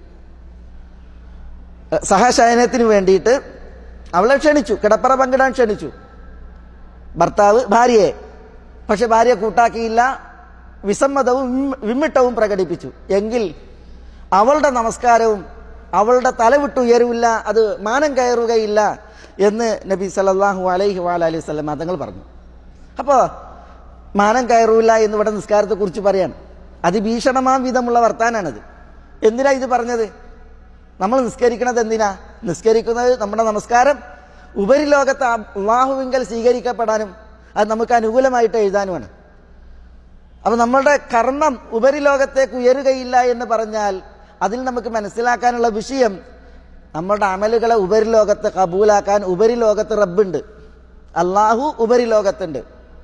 എഹ്, സഹശയനത്തിന് വേണ്ടിയിട്ട് അവളെ ക്ഷണിച്ചു കിടപ്പറ പങ്കിടാൻ ക്ഷണിച്ചു ഭർത്താവ് ഭാര്യയെ പക്ഷെ ഭാര്യ കൂട്ടാക്കിയില്ല വിസമ്മതവും വിമ്മ- വിമ്മിട്ടവും പ്രകടിപ്പിച്ചു എങ്കിൽ അവളുടെ നമസ്കാരവും അവളുടെ തല വിട്ട് ഉയരൂല്ല അത് മാനം കയറുകയില്ല എന്ന് നബി സല്ലല്ലാഹു അലൈഹി വാല അലൈഹി സ്വലം തങ്ങൾ പറഞ്ഞു അപ്പോൾ മാനം കയറൂല എന്ന് ഇവിടെ നിസ്കാരത്തെക്കുറിച്ച് പറയാണ് അതിഭീഷണമാം വിധമുള്ള വർത്താനാണിത് എന്തിനാ ഇത് പറഞ്ഞത് നമ്മൾ നിസ്കരിക്കണത് എന്തിനാ നിസ്കരിക്കുന്നത് നമ്മുടെ നമസ്കാരം ഉപരിലോകത്ത് അള്ളാഹുവിങ്കൽ സ്വീകരിക്കപ്പെടാനും അത് നമുക്ക് അനുകൂലമായിട്ട് എഴുതാനുമാണ് അപ്പൊ നമ്മളുടെ കർമ്മം ഉപരിലോകത്തേക്ക് ഉയരുകയില്ല എന്ന് പറഞ്ഞാൽ അതിൽ നമുക്ക് മനസ്സിലാക്കാനുള്ള വിഷയം നമ്മളുടെ അമലുകളെ ഉപരിലോകത്ത് കബൂലാക്കാൻ ഉപരിലോകത്ത് റബ്ബുണ്ട് അള്ളാഹു ഉപരിലോകത്തുണ്ട്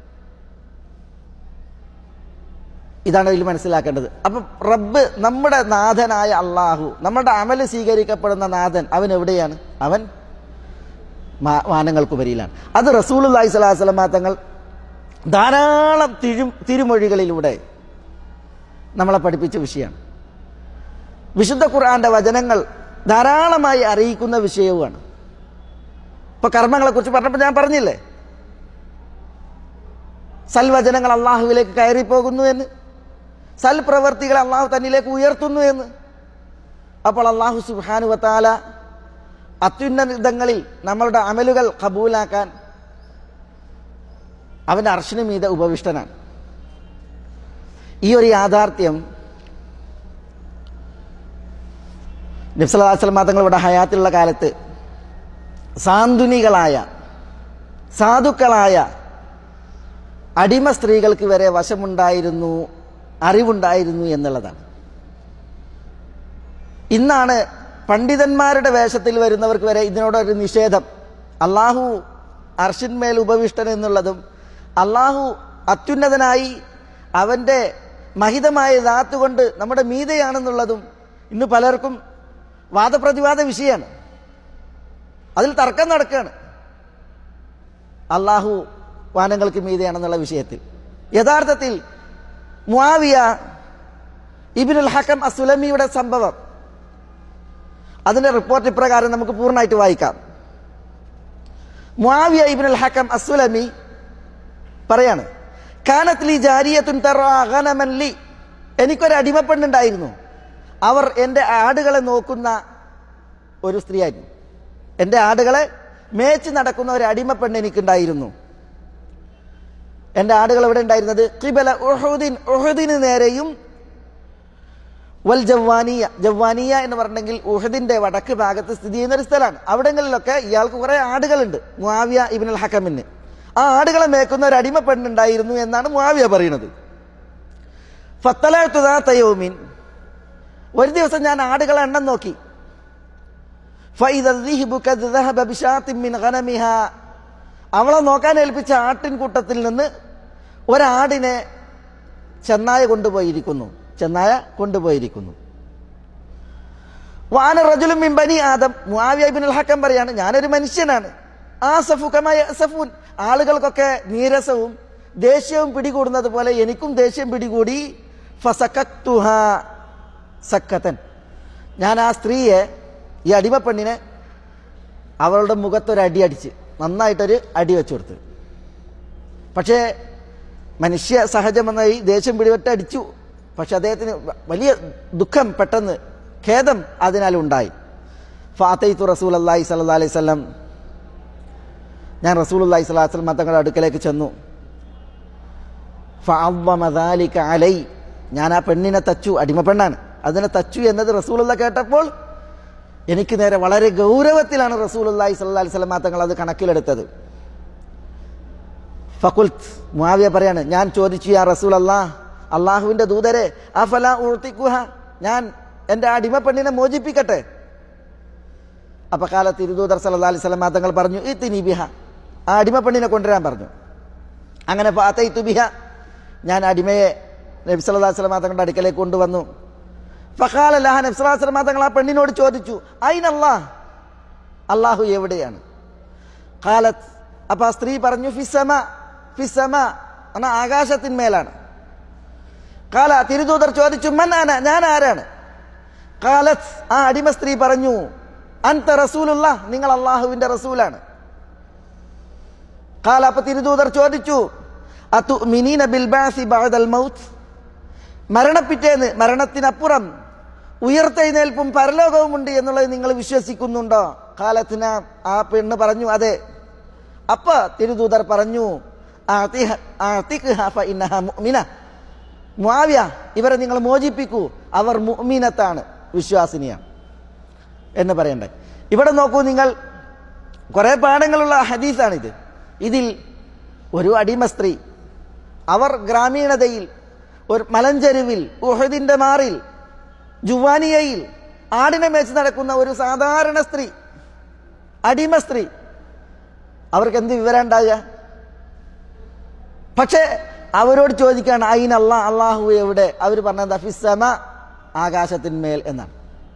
ഇതാണ് ഇതിൽ മനസ്സിലാക്കേണ്ടത് അപ്പം റബ്ബ് നമ്മുടെ നാഥനായ അള്ളാഹു നമ്മുടെ അമല് സ്വീകരിക്കപ്പെടുന്ന നാഥൻ അവൻ എവിടെയാണ് അവൻ മാ- വാനങ്ങൾക്കുപരിയിലാണ് അത് റസൂൽ അള്ളഹി സ്വലാസ്ലമ തങ്ങൾ ധാരാളം തിരു തിരുമൊഴികളിലൂടെ നമ്മളെ പഠിപ്പിച്ച വിഷയമാണ് വിശുദ്ധ ഖുർആന്റെ വചനങ്ങൾ ധാരാളമായി അറിയിക്കുന്ന വിഷയവുമാണ് ഇപ്പൊ കർമ്മങ്ങളെ കുറിച്ച് പറഞ്ഞപ്പോൾ ഞാൻ പറഞ്ഞില്ലേ സൽവചനങ്ങൾ അള്ളാഹുവിലേക്ക് കയറിപ്പോകുന്നു എന്ന് സൽപ്രവർത്തികൾ അള്ളാഹു തന്നിലേക്ക് ഉയർത്തുന്നു എന്ന് അപ്പോൾ അള്ളാഹു സുബാനു വത്താല അത്യുന്നതങ്ങളിൽ നമ്മളുടെ അമലുകൾ കബൂലാക്കാൻ അവൻ്റെ അർശനു മീത ഉപവിഷ്ടനാണ് ഈ ഒരു യാഥാർത്ഥ്യം നബ്സലാസ്ലം തങ്ങൾ ഇവിടെ ഹയാത്തിലുള്ള കാലത്ത് സാന്ത്വനികളായ സാധുക്കളായ അടിമ സ്ത്രീകൾക്ക് വരെ വശമുണ്ടായിരുന്നു അറിവുണ്ടായിരുന്നു എന്നുള്ളതാണ് ഇന്നാണ് പണ്ഡിതന്മാരുടെ വേഷത്തിൽ വരുന്നവർക്ക് വരെ ഇതിനോടൊരു നിഷേധം അള്ളാഹു അർഷിന്മേൽ ഉപവിഷ്ടൻ എന്നുള്ളതും അള്ളാഹു അത്യുന്നതനായി അവൻ്റെ മഹിതമായ ധാത്തുകൊണ്ട് നമ്മുടെ മീതയാണെന്നുള്ളതും ഇന്ന് പലർക്കും വാദപ്രതിവാദ വിഷയമാണ് അതിൽ തർക്കം നടക്കുകയാണ് അള്ളാഹു വാനങ്ങൾക്ക് മീതയാണെന്നുള്ള വിഷയത്തിൽ യഥാർത്ഥത്തിൽ മുആവിയ ഇബിനുൽ ഹക്കം അസുലമിയുടെ സംഭവം അതിന്റെ റിപ്പോർട്ട് ഇപ്രകാരം നമുക്ക് പൂർണ്ണമായിട്ട് വായിക്കാം മുആവിയ ഇബിനുൽ ഹക്കം അസുലമി പറയാണ് കാനത്ലി ജാരിയത്തുൻ തറാഗനമൻ ലി എനിക്കൊരു അടിമപ്പെണ്ണുണ്ടായിരുന്നു അവർ എൻ്റെ ആടുകളെ നോക്കുന്ന ഒരു സ്ത്രീയായിരുന്നു എൻ്റെ ആടുകളെ മേച്ച് നടക്കുന്ന ഒരു അടിമപ്പെണ്ണ് എനിക്കുണ്ടായിരുന്നു എൻ്റെ ആടുകൾ എവിടെ ഉണ്ടായിരുന്നത് കിബല ഉഹുദിൻ ഉഹുദിന് നേരെയും വൽ ജവാനിയ ജവാനിയ എന്ന് പറഞ്ഞെങ്കിൽ ഉഹദിന്റെ വടക്ക് ഭാഗത്ത് സ്ഥിതി ചെയ്യുന്ന ഒരു സ്ഥലമാണ് അവിടങ്ങളിലൊക്കെ ഇയാൾക്ക് കുറെ ആടുകളുണ്ട് മുആവിയ ഇബിനുൽ ഹക്കമിന് ആ ആടുകളെ മേക്കുന്ന ഒരു അടിമ പെണ്ണുണ്ടായിരുന്നു എന്നാണ് മുആവിയ പറയുന്നത് ഫത്തലത്തുദാത്തയോമിൻ ഒരു ദിവസം ഞാൻ ആടുകളെ എണ്ണം നോക്കി فإذا الذئب قد ذهب بشاة من غنمها അവളെ നോക്കാൻ ഏൽപ്പിച്ച ആട്ടിൻ കൂട്ടത്തിൽ നിന്ന് ഒരാടിനെ ചെന്നായ കൊണ്ടുപോയിരിക്കുന്നു ചെന്നായ കൊണ്ടുപോയിരിക്കുന്നു വാന റജുലും മിൻ ബനി ആദം മുആവിയ ഇബ്നുൽ ഹക്കം പറയാണ് ഞാനൊരു മനുഷ്യനാണ് ആസഫു കമായ അസഫൂൻ ആളുകൾക്കൊക്കെ നീരസവും ദേഷ്യവും പിടികൂടുന്നത് പോലെ എനിക്കും ദേഷ്യം പിടികൂടി ഫസക്കത്തുഹ സക്കത്തൻ ഞാൻ ആ സ്ത്രീയെ ഈ അടിമപ്പെണ്ണിനെ അവളുടെ മുഖത്തൊരു അടി അടിച്ച് നന്നായിട്ടൊരു അടി വെച്ചു കൊടുത്തു പക്ഷേ മനുഷ്യ സഹജമെന്ന ഈ ദേഷ്യം പിടിപെട്ട് അടിച്ചു പക്ഷെ അദ്ദേഹത്തിന് വലിയ ദുഃഖം പെട്ടെന്ന് ഖേദം അതിനാൽ ഉണ്ടായി ഫാത്തൈത്തു റസൂൽ അള്ളാഹി സല്ലാ അലൈഹി സ്വലം ഞാൻ റസൂൽ അള്ളാഹി സ്വലാ വസ്ലം തങ്ങളുടെ അടുക്കലേക്ക് ചെന്നു ഫഅവ്വമദാലിക അലൈ ഞാൻ ആ പെണ്ണിനെ തച്ചു അടിമ പെണ്ണാണ് അതിനെ തച്ചു എന്നത് റസൂലുള്ള കേട്ടപ്പോൾ എനിക്ക് നേരെ വളരെ ഗൗരവത്തിലാണ് റസൂൽ അള്ളാഹി സല്ലാ അലൈഹി സ്വലം തങ്ങൾ അത് കണക്കിലെടുത്തത് ഫക്കുൽത്ത് മുആവിയ പറയാണ് ഞാൻ ചോദിച്ചു യാ റസൂൽ അള്ളാഹ് അള്ളാഹുവിന്റെ ദൂതരെ അഫല ഉഴ്ത്തിക്കുഹ ഞാൻ എൻ്റെ അടിമ പെണ്ണിനെ മോചിപ്പിക്കട്ടെ അപ്പൊ കാലത്ത് ഇരുദൂതർ സല്ലാ അലൈഹി സ്വലം തങ്ങൾ പറഞ്ഞു ഈ തിനിബിഹ ആ അടിമ പെണ്ണിനെ കൊണ്ടുവരാൻ പറഞ്ഞു അങ്ങനെ ഫാത്തൈത്തു ബിഹ ഞാൻ അടിമയെ നബി സല്ലല്ലാഹു അലൈഹി വസല്ലം തങ്ങളുടെ അടുക്കലേക്ക് കൊണ്ടുവന്നു ഫഖാല ലഹ നബി സല്ലല്ലാഹു അലൈഹി വസല്ലം തങ്ങൾ ആ പെണ്ണിനോട് ചോദിച്ചു ഐനല്ലാഹ് അള്ളാഹു എവിടെയാണ് കാലത്ത് അപ്പൊ ആ സ്ത്രീ പറഞ്ഞു ഫിസമ ഫിസമ എന്ന ആകാശത്തിന്മേലാണ് കാല തിരുദൂതർ ചോദിച്ചു മന്നാന ഞാൻ ആരാണ് കാലത്ത് ആ അടിമ സ്ത്രീ പറഞ്ഞു അൻത റസൂലുള്ള നിങ്ങൾ അള്ളാഹുവിന്റെ റസൂലാണ് കാല അപ്പൊ തിരുദൂതർ ചോദിച്ചു അതുമിനീന ബിൽബാസി ബഅദൽ മൗത്ത് മരണപ്പിറ്റേന്ന് മരണത്തിനപ്പുറം ഉയർത്തെഴുന്നേൽപ്പും പരലോകവും ഉണ്ട് എന്നുള്ളത് നിങ്ങൾ വിശ്വസിക്കുന്നുണ്ടോ കാലത്തിന് ആ പെണ്ണ് പറഞ്ഞു അതെ അപ്പ തിരുദൂതർ പറഞ്ഞു "ആതിഹ- ആതിഖ്ഹ ഫഇന്നഹ മുഅ്മിന." മുആവിയ ഇവരെ നിങ്ങൾ മോചിപ്പിക്കൂ അവർ മുഅ്മിനത്താണ് വിശ്വാസിനിയാണ് എന്ന് പറയണ്ടേ ഇവിടെ നോക്കൂ നിങ്ങൾ കുറെ പാഠങ്ങളുള്ള ഹദീസാണിത് ഇതിൽ ഒരു അടിമ സ്ത്രീ അവർ ഗ്രാമീണതയിൽ ഒരു മലഞ്ചെരുവിൽ ഉഹദിന്റെ മാറിൽ ജുവാനിയയിൽ ആടിനെ മേച്ച് നടക്കുന്ന ഒരു സാധാരണ സ്ത്രീ അടിമ സ്ത്രീ അവർക്ക് എന്ത് വിവരം ഉണ്ടാകുക പക്ഷേ അവരോട് ചോദിക്കാണ് അയിൻ അള്ളാ അള്ളാഹു എവിടെ അവർ പറഞ്ഞത് ഫിസമ ആകാശത്തിന്മേൽ എന്നാണ്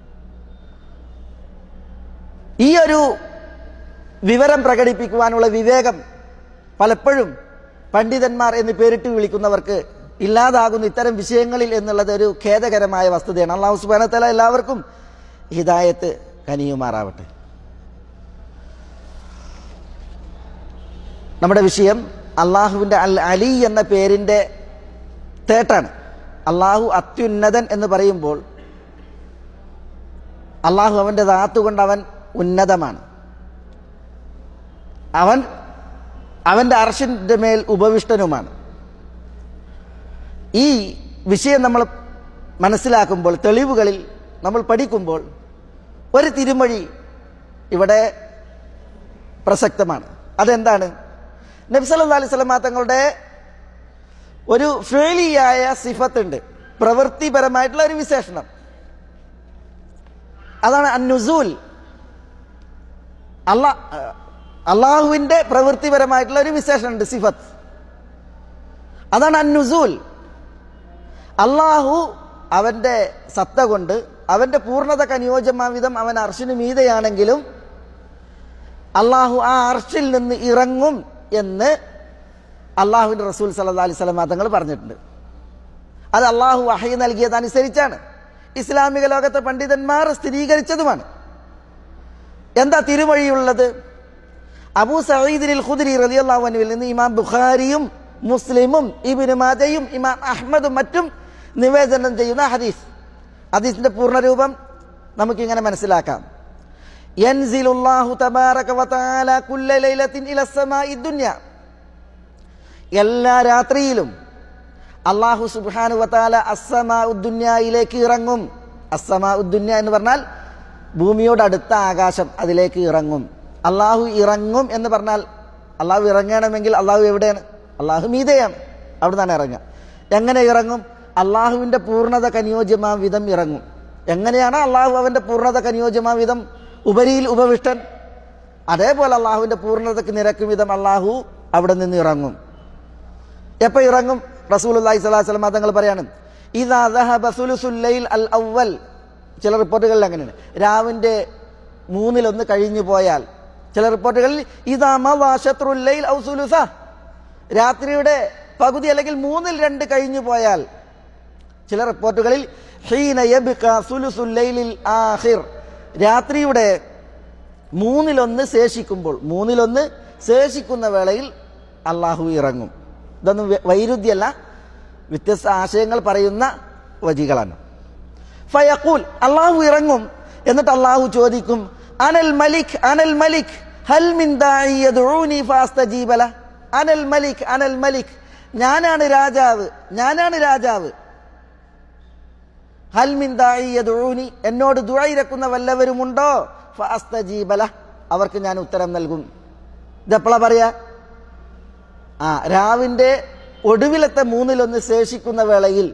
ഈ ഒരു വിവരം പ്രകടിപ്പിക്കുവാനുള്ള വിവേകം പലപ്പോഴും പണ്ഡിതന്മാർ എന്ന് പേരിട്ട് വിളിക്കുന്നവർക്ക് ഇല്ലാതാകുന്ന ഇത്തരം വിഷയങ്ങളിൽ എന്നുള്ളത് ഒരു ഖേദകരമായ വസ്തുതയാണ് അള്ളാഹു സുബാനത്തല എല്ലാവർക്കും ഹിദായത്ത് കനിയുമാറാവട്ടെ നമ്മുടെ വിഷയം അള്ളാഹുവിൻ്റെ അൽ അലി എന്ന പേരിൻ്റെ തേട്ടാണ് അള്ളാഹു അത്യുന്നതൻ എന്ന് പറയുമ്പോൾ അള്ളാഹു അവൻ്റെ ധാത്തുകൊണ്ട് അവൻ ഉന്നതമാണ് അവൻ അവൻ്റെ അർഷിൻ്റെ മേൽ ഉപവിഷ്ടനുമാണ് ഈ വിഷയം നമ്മൾ മനസ്സിലാക്കുമ്പോൾ തെളിവുകളിൽ നമ്മൾ പഠിക്കുമ്പോൾ ഒരു തിരുമൊഴി ഇവിടെ പ്രസക്തമാണ് അതെന്താണ് നബ്സല്ലാ അലൈഹി സ്വലമ തങ്ങളുടെ ഒരു ഫേലിയായ സിഫത്തുണ്ട് പ്രവൃത്തിപരമായിട്ടുള്ള ഒരു വിശേഷണം അതാണ് അന്നുസൂൽ അള്ളാ അള്ളാഹുവിന്റെ പ്രവൃത്തിപരമായിട്ടുള്ള ഒരു വിശേഷണമുണ്ട് സിഫത്ത് അതാണ് അന്നുസൂൽ അള്ളാഹു അവന്റെ സത്ത കൊണ്ട് അവന്റെ പൂർണ്ണതക്ക് അനുയോജ്യമായ വിധം അവൻ അർഷിന് മീതയാണെങ്കിലും അള്ളാഹു ആ അർഷിൽ നിന്ന് ഇറങ്ങും എന്ന് അള്ളാഹുവിന്റെ റസൂൽ സല്ലാ അലൈഹി സ്വലം തങ്ങൾ പറഞ്ഞിട്ടുണ്ട് അത് അള്ളാഹു വഹി നൽകിയതനുസരിച്ചാണ് ഇസ്ലാമിക ലോകത്തെ പണ്ഡിതന്മാർ സ്ഥിരീകരിച്ചതുമാണ് എന്താ തിരുമൊഴിയുള്ളത് അബൂ സഈദിനിൽ ഖുദ്രി റളിയല്ലാഹു അൻഹുവിൽ നിന്ന് ഇമാം ബുഖാരിയും മുസ്ലിമും ഇബ്നു മാജയും ഇമാം അഹ്മദും മറ്റും നിവേദനം ചെയ്യുന്ന ഹദീസ് ഹദീസിന്റെ പൂർണ്ണരൂപം നമുക്കിങ്ങനെ മനസ്സിലാക്കാം യൻസിലുല്ലാഹു തബാറക വതആല കുല്ല ലൈലത്തിൻ ഇല സമാഇ ദുനിയ എല്ലാ രാത്രിയിലും അള്ളാഹു സുബ്ഹാനഹു വതആല അസ്സമാ ഉദ്ദുന്യയിലേക്ക് ഇറങ്ങും അസ്സമാ ഉദ്ദുന്യ എന്ന് പറഞ്ഞാൽ ഭൂമിയോട് അടുത്ത ആകാശം അതിലേക്ക് ഇറങ്ങും അള്ളാഹു ഇറങ്ങും എന്ന് പറഞ്ഞാൽ അള്ളാഹു ഇറങ്ങണമെങ്കിൽ അള്ളാഹു എവിടെയാണ് അള്ളാഹു മീതയാണ് അവിടെ നിന്നാണ് ഇറങ്ങുക എങ്ങനെ ഇറങ്ങും അള്ളാഹുവിൻ്റെ പൂർണ്ണതക്ക് അനുയോജ്യമാ വിധം ഇറങ്ങും എങ്ങനെയാണ് അള്ളാഹു അവൻ്റെ പൂർണ്ണതക്ക് അനുയോജ്യമാ വിധം ഉപരിയിൽ ഉപവിഷ്ടൻ അതേപോലെ അള്ളാഹുവിൻ്റെ പൂർണ്ണതക്ക് നിരക്കും വിധം അള്ളാഹു അവിടെ നിന്ന് ഇറങ്ങും എപ്പോൾ ഇറങ്ങും റസൂൽ അള്ളാഹി സ്വലാഹു വസ്ലം തങ്ങൾ പറയാണ് ഇതാ ദഹബ സുലുസുൽ ലൈൽ അൽ അവൽ ചില റിപ്പോർട്ടുകളിൽ അങ്ങനെയാണ് രാവിൻ്റെ മൂന്നിലൊന്ന് കഴിഞ്ഞു പോയാൽ ചില റിപ്പോർട്ടുകളിൽ ഇതാ മവാശത്രുൽ ലൈൽ ഔ സുലുസ രാത്രിയുടെ പകുതി അല്ലെങ്കിൽ മൂന്നിൽ രണ്ട് കഴിഞ്ഞു പോയാൽ ചില റിപ്പോർട്ടുകളിൽ ഹീന യബ്ക സുലുസുൽ ലൈലിൽ ആഖിർ രാത്രിയുടെ മൂന്നിലൊന്ന് ശേഷിക്കുമ്പോൾ മൂന്നിലൊന്ന് ശേഷിക്കുന്ന വേളയിൽ അള്ളാഹു ഇറങ്ങും ഇതൊന്നും വൈ- വൈരുദ്ധ്യമല്ല വ്യത്യസ്ത ആശയങ്ങൾ പറയുന്ന വജികളാണ് ഫയഖൂൽ അള്ളാഹു ഇറങ്ങും എന്നിട്ട് അള്ളാഹു ചോദിക്കും അനൽ മലിക് അനൽ മലിക് ഹൽ മിൻ ദാഇ യദ്ഊനി ഫാസ്തജീബ ലഹ്. അനൽ മലിക് അനൽ മലിക് ഞാനാണ് രാജാവ് ഞാനാണ് രാജാവ് ഹൽ മിൻ ദാഇ യദ്ഊനി എന്നോട് ദുആയിരക്കുന്ന വല്ലവരുമുണ്ടോ ഫാസ്തജീബ ലഹ്. അവർക്ക് ഞാൻ ഉത്തരം നൽകും ഇതെപ്പോഴാ പറയാ ആ രാവിന്റെ ഒടുവിലത്തെ മൂന്നിലൊന്ന് ശേഷിക്കുന്ന വേളയിൽ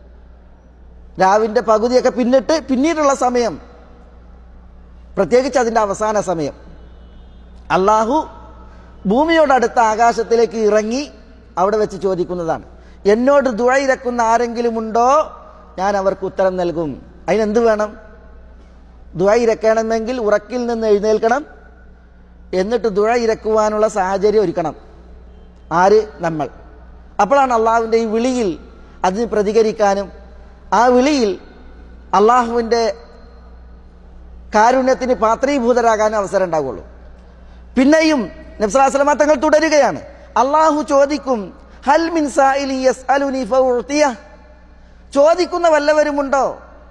രാവിന്റെ പകുതിയൊക്കെ പിന്നിട്ട് പിന്നീടുള്ള സമയം പ്രത്യേകിച്ച് അതിന്റെ അവസാന സമയം അള്ളാഹു ഭൂമിയോടടുത്ത ആകാശത്തിലേക്ക് ഇറങ്ങി അവിടെ വെച്ച് ചോദിക്കുന്നതാണ് എന്നോട് ദുഴയിരക്കുന്ന ആരെങ്കിലും ഉണ്ടോ ഞാൻ അവർക്ക് ഉത്തരം നൽകും അതിനെന്ത് വേണം ദുഴയിരക്കണമെങ്കിൽ ഉറക്കിൽ നിന്ന് എഴുന്നേൽക്കണം എന്നിട്ട് ദുഴ ഇരക്കുവാനുള്ള സാഹചര്യം ഒരുക്കണം ആര് നമ്മൾ അപ്പോഴാണ് അള്ളാഹുവിൻ്റെ ഈ വിളിയിൽ അതിന് പ്രതികരിക്കാനും ആ വിളിയിൽ അള്ളാഹുവിൻ്റെ കാരുണ്യത്തിന് പാത്രീഭൂതരാകാനും അവസരം ഉണ്ടാവുള്ളൂ പിന്നെയും നബ്സലാസ്ലമ തങ്ങൾ തുടരുകയാണ് അള്ളാഹു ചോദിക്കും ഹൽ മിൻ സായിലി യസ്അലുനി ഫഉഅ്തിയ ചോദിക്കുന്ന വല്ലവരുമുണ്ടോ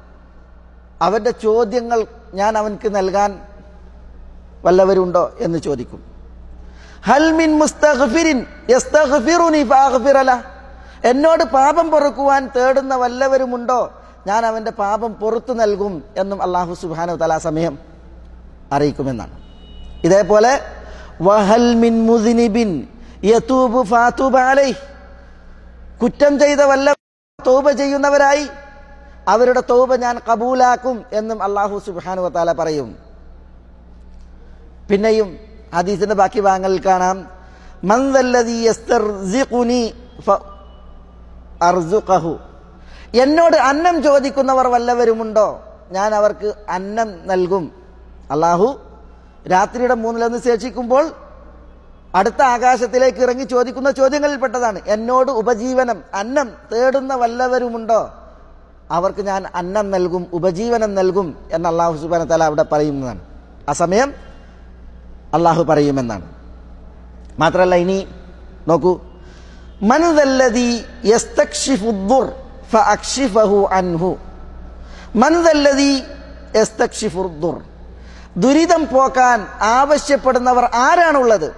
അവന്റെ ചോദ്യങ്ങൾ ഞാൻ അവൻക്ക് നൽകാൻ വല്ലവരുണ്ടോ എന്ന് ചോദിക്കും ഹൽ മിൻ മുസ്തഗ്ഫിരിൻ യസ്തഗ്ഫിറുനി ഫഅഗ്ഫിറ ലഹ് എന്നോട് പാപം പൊറുക്കുവാൻ തേടുന്ന വല്ലവരുമുണ്ടോ ഞാൻ അവന്റെ പാപം പൊറത്തു നൽകും എന്നും അള്ളാഹു സുബ്ഹാനഹു തആല ആ സമയം അറിയിക്കുമെന്നാണ് ഇതേപോലെ വഹൽ മിൻ മുദ്നിബിൻ യതൂബു ഫാതൂബ അലൈഹി കുറ്റം ചെയ്ത വല്ല തൗബ ചെയ്യുന്നവരായി അവരുടെ തൗബ ഞാൻ കബൂലാക്കും എന്നും അള്ളാഹു സുബ്ഹാനഹു വതആല പറയും പിന്നെയും ഹദീസിന്റെ ബാക്കി ഭാഗങ്ങളിൽ കാണാം മന്ദല്ലദീ യസ്തർസിഖുനി ഫ അർസുഖഹു എന്നോട് അന്നം ചോദിക്കുന്നവർ വല്ലവരുമുണ്ടോ ഞാൻ അവർക്ക് അന്നം നൽകും അള്ളാഹു രാത്രിയുടെ മൂന്നിലൊന്ന് ശേഷിക്കുമ്പോൾ അടുത്ത ആകാശത്തിലേക്ക് ഇറങ്ങി ചോദിക്കുന്ന ചോദ്യങ്ങളിൽപ്പെട്ടതാണ് എന്നോട് ഉപജീവനം അന്നം തേടുന്ന വല്ലവരുമുണ്ടോ അവർക്ക് ഞാൻ അന്നം നൽകും ഉപജീവനം നൽകും എന്ന് അള്ളാഹു സുബാന തല അവിടെ പറയുന്നതാണ് ആ സമയം അള്ളാഹു പറയുമെന്നാണ് മാത്രമല്ല ഇനി നോക്കൂ മനുതല്ലതി യസ്തക്ഷിഫുദ്ദുർ ഫഅക്ഷിഫഹു അൻഹു മനുതല്ലതി യസ്തക്ഷിഫുദ്ദുർ ദുരിതം പോക്കാൻ ആവശ്യപ്പെടുന്നവർ ആരാണുള്ളത്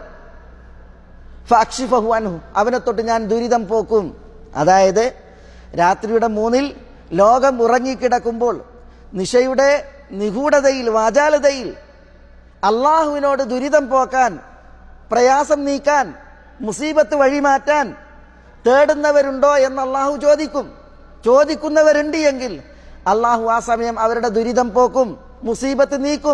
ഫഅക്ഷിഫഹു അൻഹു അവനെ തൊട്ട് ഞാൻ ദുരിതം പോക്കും അതായത് രാത്രിയുടെ മൂന്നിൽ ലോകം ഉറങ്ങിക്കിടക്കുമ്പോൾ നിശയുടെ നിഗൂഢതയിൽ വാചാലതയിൽ അള്ളാഹുവിനോട് ദുരിതം പോക്കാൻ പ്രയാസം നീക്കാൻ മുസീബത്ത് വഴിമാറ്റാൻ തേടുന്നവരുണ്ടോ എന്ന് അള്ളാഹു ചോദിക്കും ചോദിക്കുന്നവരുണ്ട് എങ്കിൽ അള്ളാഹു ആ സമയം അവരുടെ ദുരിതം പോക്കും മുസീബത്ത് നീക്കും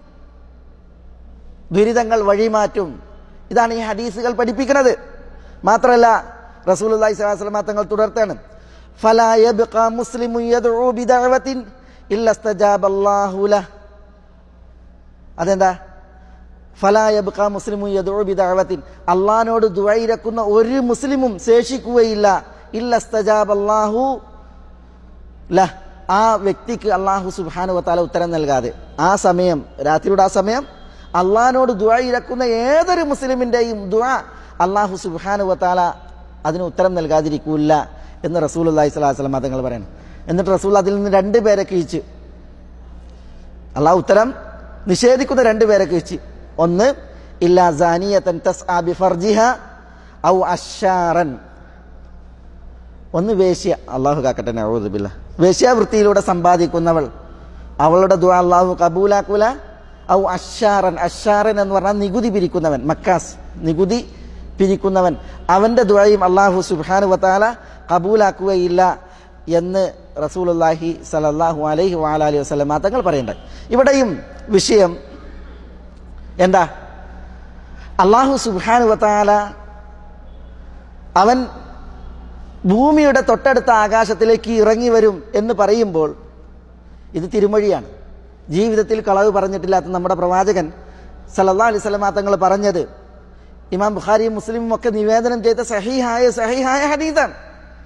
ദുരിതങ്ങൾ വഴിമാറ്റും ഇതാണ് ഈ ഹദീസുകൾ പഠിപ്പിക്കുന്നത് മാത്രമല്ല റസൂൽ അള്ളാഹി സ്വലാസ്ലമ തങ്ങൾ തുടർത്താണ് ഫലാ യബ്ഖ മുസ്ലിമു യദ്ഉ ബിദഅവത്തിൻ ഇല്ല ഇസ്തജാബല്ലാഹു ലഹ് അതെന്താ ഫലായബ്ക മുസ്ലിമു യദുഉ ബിദഅവത്തിൻ അള്ളാഹിനോട് ദുആയിരക്കുന്ന ഒരു മുസ്ലിമും ശേഷിക്കുകയില്ല ഇല്ല ഇസ്തജാബല്ലാഹു ലഹ് ആ വ്യക്തിക്ക് അള്ളാഹു സുബ്ഹാനഹു വതആല ഉത്തരം നൽകാതെ ആ സമയം രാത്രിയുടെ ആ സമയം അള്ളാഹിനോട് ദുആയിരക്കുന്ന ഏതൊരു മുസ്ലിമിന്റെയും ദുആ അള്ളാഹു സുബ്ഹാനഹു വതആല അതിന് ഉത്തരം നൽകാതിരിക്കില്ല എന്ന് റസൂൽ അള്ളാഹി സ്വലാഹു വസ്ലം തങ്ങൾ പറയണം എന്നിട്ട് റസൂൽ അതിൽ നിന്ന് രണ്ട് പേരെ കിഴിച്ച് അള്ളാഹു ഉത്തരം നിഷേധിക്കുന്ന രണ്ടുപേരെ കിഴിച്ച് ഒന്ന് ഇല്ലാ സാനിയത്തൻ തസ് ആബി ഫർജിഹ ഔ അഷാറൻ ഒന്ന് വേശ്യ അള്ളാഹു കാക്കട്ടെ നഴുതുബില്ല വേശ്യാവൃത്തിയിലൂടെ സമ്പാദിക്കുന്നവൾ അവളുടെ ദുആ അള്ളാഹു കബൂലാക്കൂല ഔ അഷാറൻ അഷാറൻ എന്ന് പറഞ്ഞാൽ നികുതി പിരിക്കുന്നവൻ മക്കാസ് നികുതി പിരിക്കുന്നവൻ അവൻ്റെ ദുഴയും അള്ളാഹു സുബാനു വത്താല കബൂലാക്കുകയില്ല എന്ന് റസൂലുല്ലാഹി സലല്ലാഹു അലൈഹി വാലി വസ്ലം തങ്ങൾ പറയണ്ടായി ഇവിടെയും വിഷയം എന്താ അള്ളാഹു സുബാനു വത്താല അവൻ ഭൂമിയുടെ തൊട്ടടുത്ത ആകാശത്തിലേക്ക് ഇറങ്ങി വരും എന്ന് പറയുമ്പോൾ ഇത് തിരുമൊഴിയാണ് ജീവിതത്തിൽ കളവ് പറഞ്ഞിട്ടില്ലാത്ത നമ്മുടെ പ്രവാചകൻ സല്ലല്ലാഹു അലൈഹി വസല്ലം തങ്ങൾ പറഞ്ഞത് ഇമാം ബുഖാരിയും മുസ്ലിമും ഒക്കെ നിവേദനം ചെയ്ത സഹീഹായ സഹീഹായ ഹദീസാണ്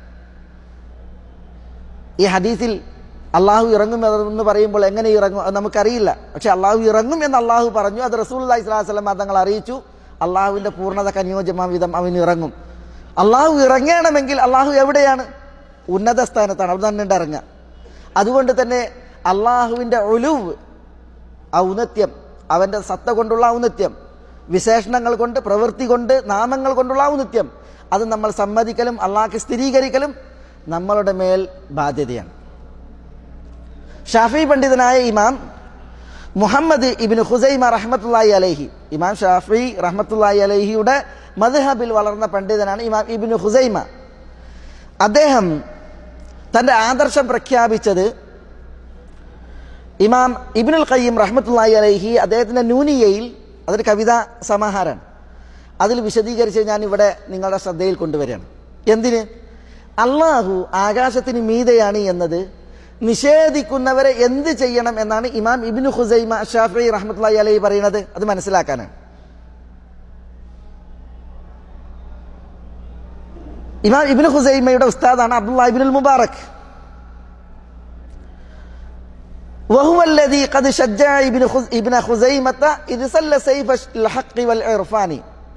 ഈ ഹദീസിൽ അള്ളാഹു ഇറങ്ങും എന്ന് പറയുമ്പോൾ എങ്ങനെ ഇറങ്ങും അത് നമുക്കറിയില്ല പക്ഷെ അള്ളാഹു ഇറങ്ങും എന്ന് അള്ളാഹു പറഞ്ഞു അത് റസൂൽ അള്ളഹി സ്വലാഹു വസ്ലം തങ്ങൾ അറിയിച്ചു അള്ളാഹുവിന്റെ പൂർണ്ണത കനിയോജ്യമാം വിധം അവൻ ഇറങ്ങും അള്ളാഹു ഇറങ്ങണമെങ്കിൽ അള്ളാഹു എവിടെയാണ് ഉന്നത സ്ഥാനത്താണ് അവിടെ തന്നെ ഇറങ്ങുക അതുകൊണ്ട് തന്നെ അള്ളാഹുവിൻ്റെ ഒലുവ് ഔന്നത്യം അവൻ്റെ സത്ത കൊണ്ടുള്ള ഔന്നത്യം വിശേഷണങ്ങൾ കൊണ്ട് പ്രവൃത്തി കൊണ്ട് നാമങ്ങൾ കൊണ്ടുള്ള ഔന്നത്യം അത് നമ്മൾ സമ്മതിക്കലും അള്ളാഹ്ക്ക് സ്ഥിരീകരിക്കലും നമ്മളുടെ മേൽ ബാധ്യതയാണ് ഷാഫി പണ്ഡിതനായ ഇമാം മുഹമ്മദ് ഇബിൻ ഹുസൈമ റഹ്മത്തുല്ലായി അലൈഹി ഇമാം ഷാഫി റഹ്മത്തുല്ലായി അലൈഹിയുടെ മദ്ഹബിൽ വളർന്ന പണ്ഡിതനാണ് ഇമാം ഇബിൻ ഹുസൈമ അദ്ദേഹം തൻ്റെ ആദർശം പ്രഖ്യാപിച്ചത് ഇമാം ഇബിനുൽ ഖയ്യം റഹ്മത്തുല്ലായി അലൈഹി അദ്ദേഹത്തിൻ്റെ നൂനിയയിൽ അതൊരു കവിതാ സമാഹാരമാണ് അതിൽ വിശദീകരിച്ച് ഞാൻ ഇവിടെ നിങ്ങളുടെ ശ്രദ്ധയിൽ കൊണ്ടുവരികയാണ് എന്തിന് അള്ളാഹു ആകാശത്തിന് മീതയാണ് എന്നത് നിഷേധിക്കുന്നവരെ എന്ത് ചെയ്യണം എന്നാണ് ഇമാം ഇബിനു ഹുസൈമ ഷാഫി റഹ്മത്തുല്ലായി അലൈഹി പറയുന്നത് അത് മനസ്സിലാക്കാനാണ് ഇമാം ഇബിന് ഹുസൈമയുടെ ഉസ്താദാണ് അബ്ദുള്ള ഇബിനുൽ മുബാറക് وهو الذي قد شجع ابن ابن خزيمة إذ سل سيف الحق والعرفان